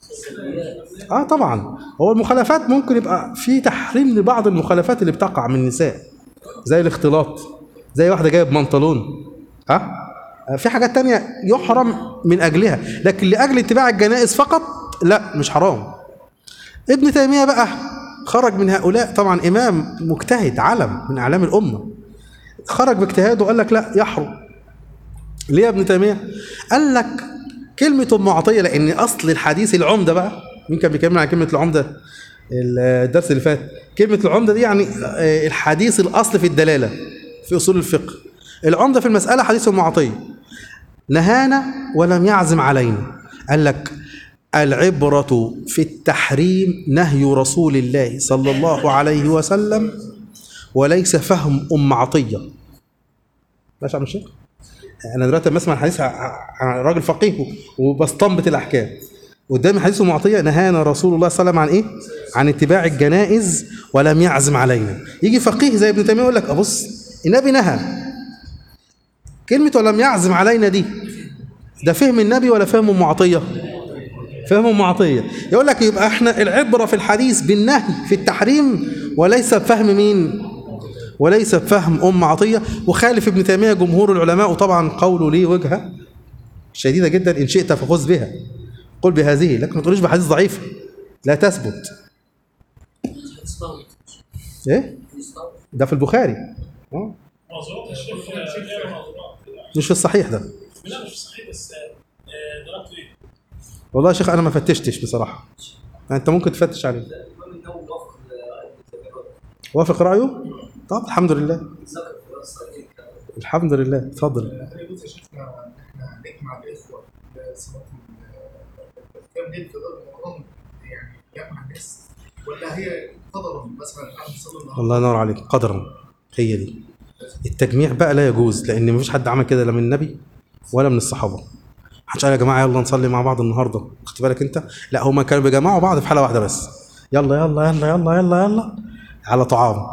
اه طبعا هو المخالفات ممكن يبقى في تحريم لبعض المخالفات اللي بتقع من النساء زي الاختلاط زي واحده جايه بمنطلون ها في حاجات تانية يحرم من اجلها لكن لاجل اتباع الجنائز فقط لا مش حرام ابن تيميه بقى خرج من هؤلاء طبعا امام مجتهد علم من اعلام الامه خرج باجتهاده وقال لك لا يحرم ليه يا ابن تيميه قال لك كلمه ام عطيه لان اصل الحديث العمده بقى مين كان بيكلمنا عن كلمه العمده الدرس اللي فات كلمه العمده دي يعني آه، الحديث الاصل في الدلاله في اصول الفقه العمده في المساله حديث ام عطيه نهانا ولم يعزم علينا قال لك العبرة في التحريم نهي رسول الله صلى الله عليه وسلم وليس فهم أم عطية ماشي يا عم الشيخ أنا دلوقتي لما أسمع الحديث ع- عن راجل فقيه وبستنبط الأحكام قدامي حديث أم عطية نهانا رسول الله صلى الله عليه وسلم عن إيه؟ عن اتباع الجنائز ولم يعزم علينا يجي فقيه زي ابن تيمية يقول لك أبص النبي نهى كلمة ولم يعزم علينا دي ده فهم النبي ولا فهم ام عطيه فهم ام عطيه يقول لك يبقى احنا العبره في الحديث بالنهي في التحريم وليس بفهم مين وليس بفهم ام عطيه وخالف ابن تيميه جمهور العلماء وطبعا قوله ليه وجهه شديده جدا ان شئت فخذ بها قل بهذه لكن ما تقوليش بحديث ضعيف لا تثبت ايه ده في البخاري آه. موضوعات الشيخ غير موضوعات مش في الصحيح ده لا مش صحيح بس آه، درجته ايه؟ والله يا شيخ انا ما فتشتش بصراحه انت ممكن تفتش عليه الإمام النووي وافق التجربة وافق رايه طب الحمد لله ذكر في الصحيح الحمد لله اتفضل انا قلت يا شيخنا احنا نجمع الاخوه لصلاه كم ليله في رمضان يعني يجمع الناس ولا هي قدرا مثلا حد صلى الله الله ينور عليك قدرا هي دي التجميع بقى لا يجوز لان مفيش حد عمل كده لا من النبي ولا من الصحابه محدش قال يا جماعه يلا نصلي مع بعض النهارده خدت بالك انت لا هما كانوا بيجمعوا بعض في حاله واحده بس يلا يلا يلا يلا يلا يلا على طعام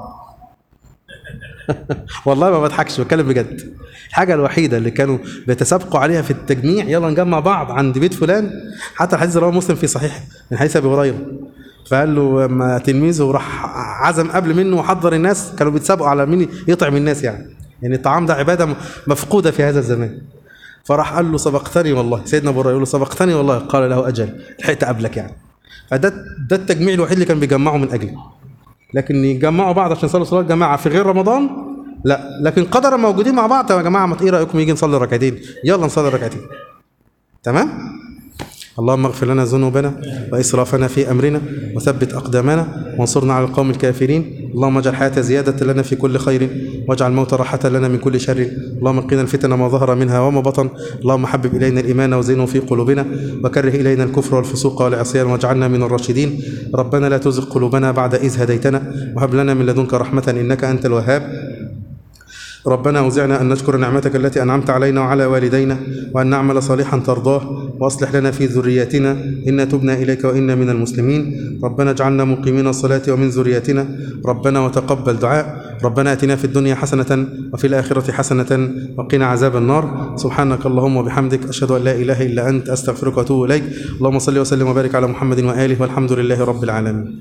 والله ما بضحكش بتكلم بجد الحاجه الوحيده اللي كانوا بيتسابقوا عليها في التجميع يلا نجمع بعض عند بيت فلان حتى الحديث رواه مسلم في صحيح من حديث ابي هريره فقال له لما تلميذه راح عزم قبل منه وحضر الناس كانوا بيتسابقوا على مين يطعم الناس يعني يعني الطعام ده عباده مفقوده في هذا الزمان فراح قال له سبقتني والله سيدنا ابو هريره يقول له سبقتني والله قال له اجل لحقت قبلك يعني فده ده التجميع الوحيد اللي كان بيجمعه من اجله لكن يجمعوا بعض عشان يصلوا صلاه جماعه في غير رمضان لا لكن قدرا موجودين مع بعض يا جماعه ما ايه رايكم يجي نصلي ركعتين يلا نصلي ركعتين تمام اللهم اغفر لنا ذنوبنا واسرافنا في امرنا وثبت اقدامنا وانصرنا على القوم الكافرين اللهم اجعل الحياه زياده لنا في كل خير واجعل الموت راحه لنا من كل شر اللهم قنا الفتن ما ظهر منها وما بطن اللهم حبب الينا الايمان وزينه في قلوبنا وكره الينا الكفر والفسوق والعصيان واجعلنا من الراشدين ربنا لا تزغ قلوبنا بعد اذ هديتنا وهب لنا من لدنك رحمه انك انت الوهاب ربنا أوزعنا أن نشكر نعمتك التي أنعمت علينا وعلى والدينا وأن نعمل صالحا ترضاه وأصلح لنا في ذرياتنا إنا تبنا إليك وإنا من المسلمين ربنا اجعلنا مقيمين الصلاة ومن ذريتنا ربنا وتقبل دعاء ربنا أتنا في الدنيا حسنة وفي الآخرة حسنة وقنا عذاب النار سبحانك اللهم وبحمدك أشهد أن لا إله إلا أنت أستغفرك وأتوب إليك اللهم صل وسلم وبارك على محمد وآله والحمد لله رب العالمين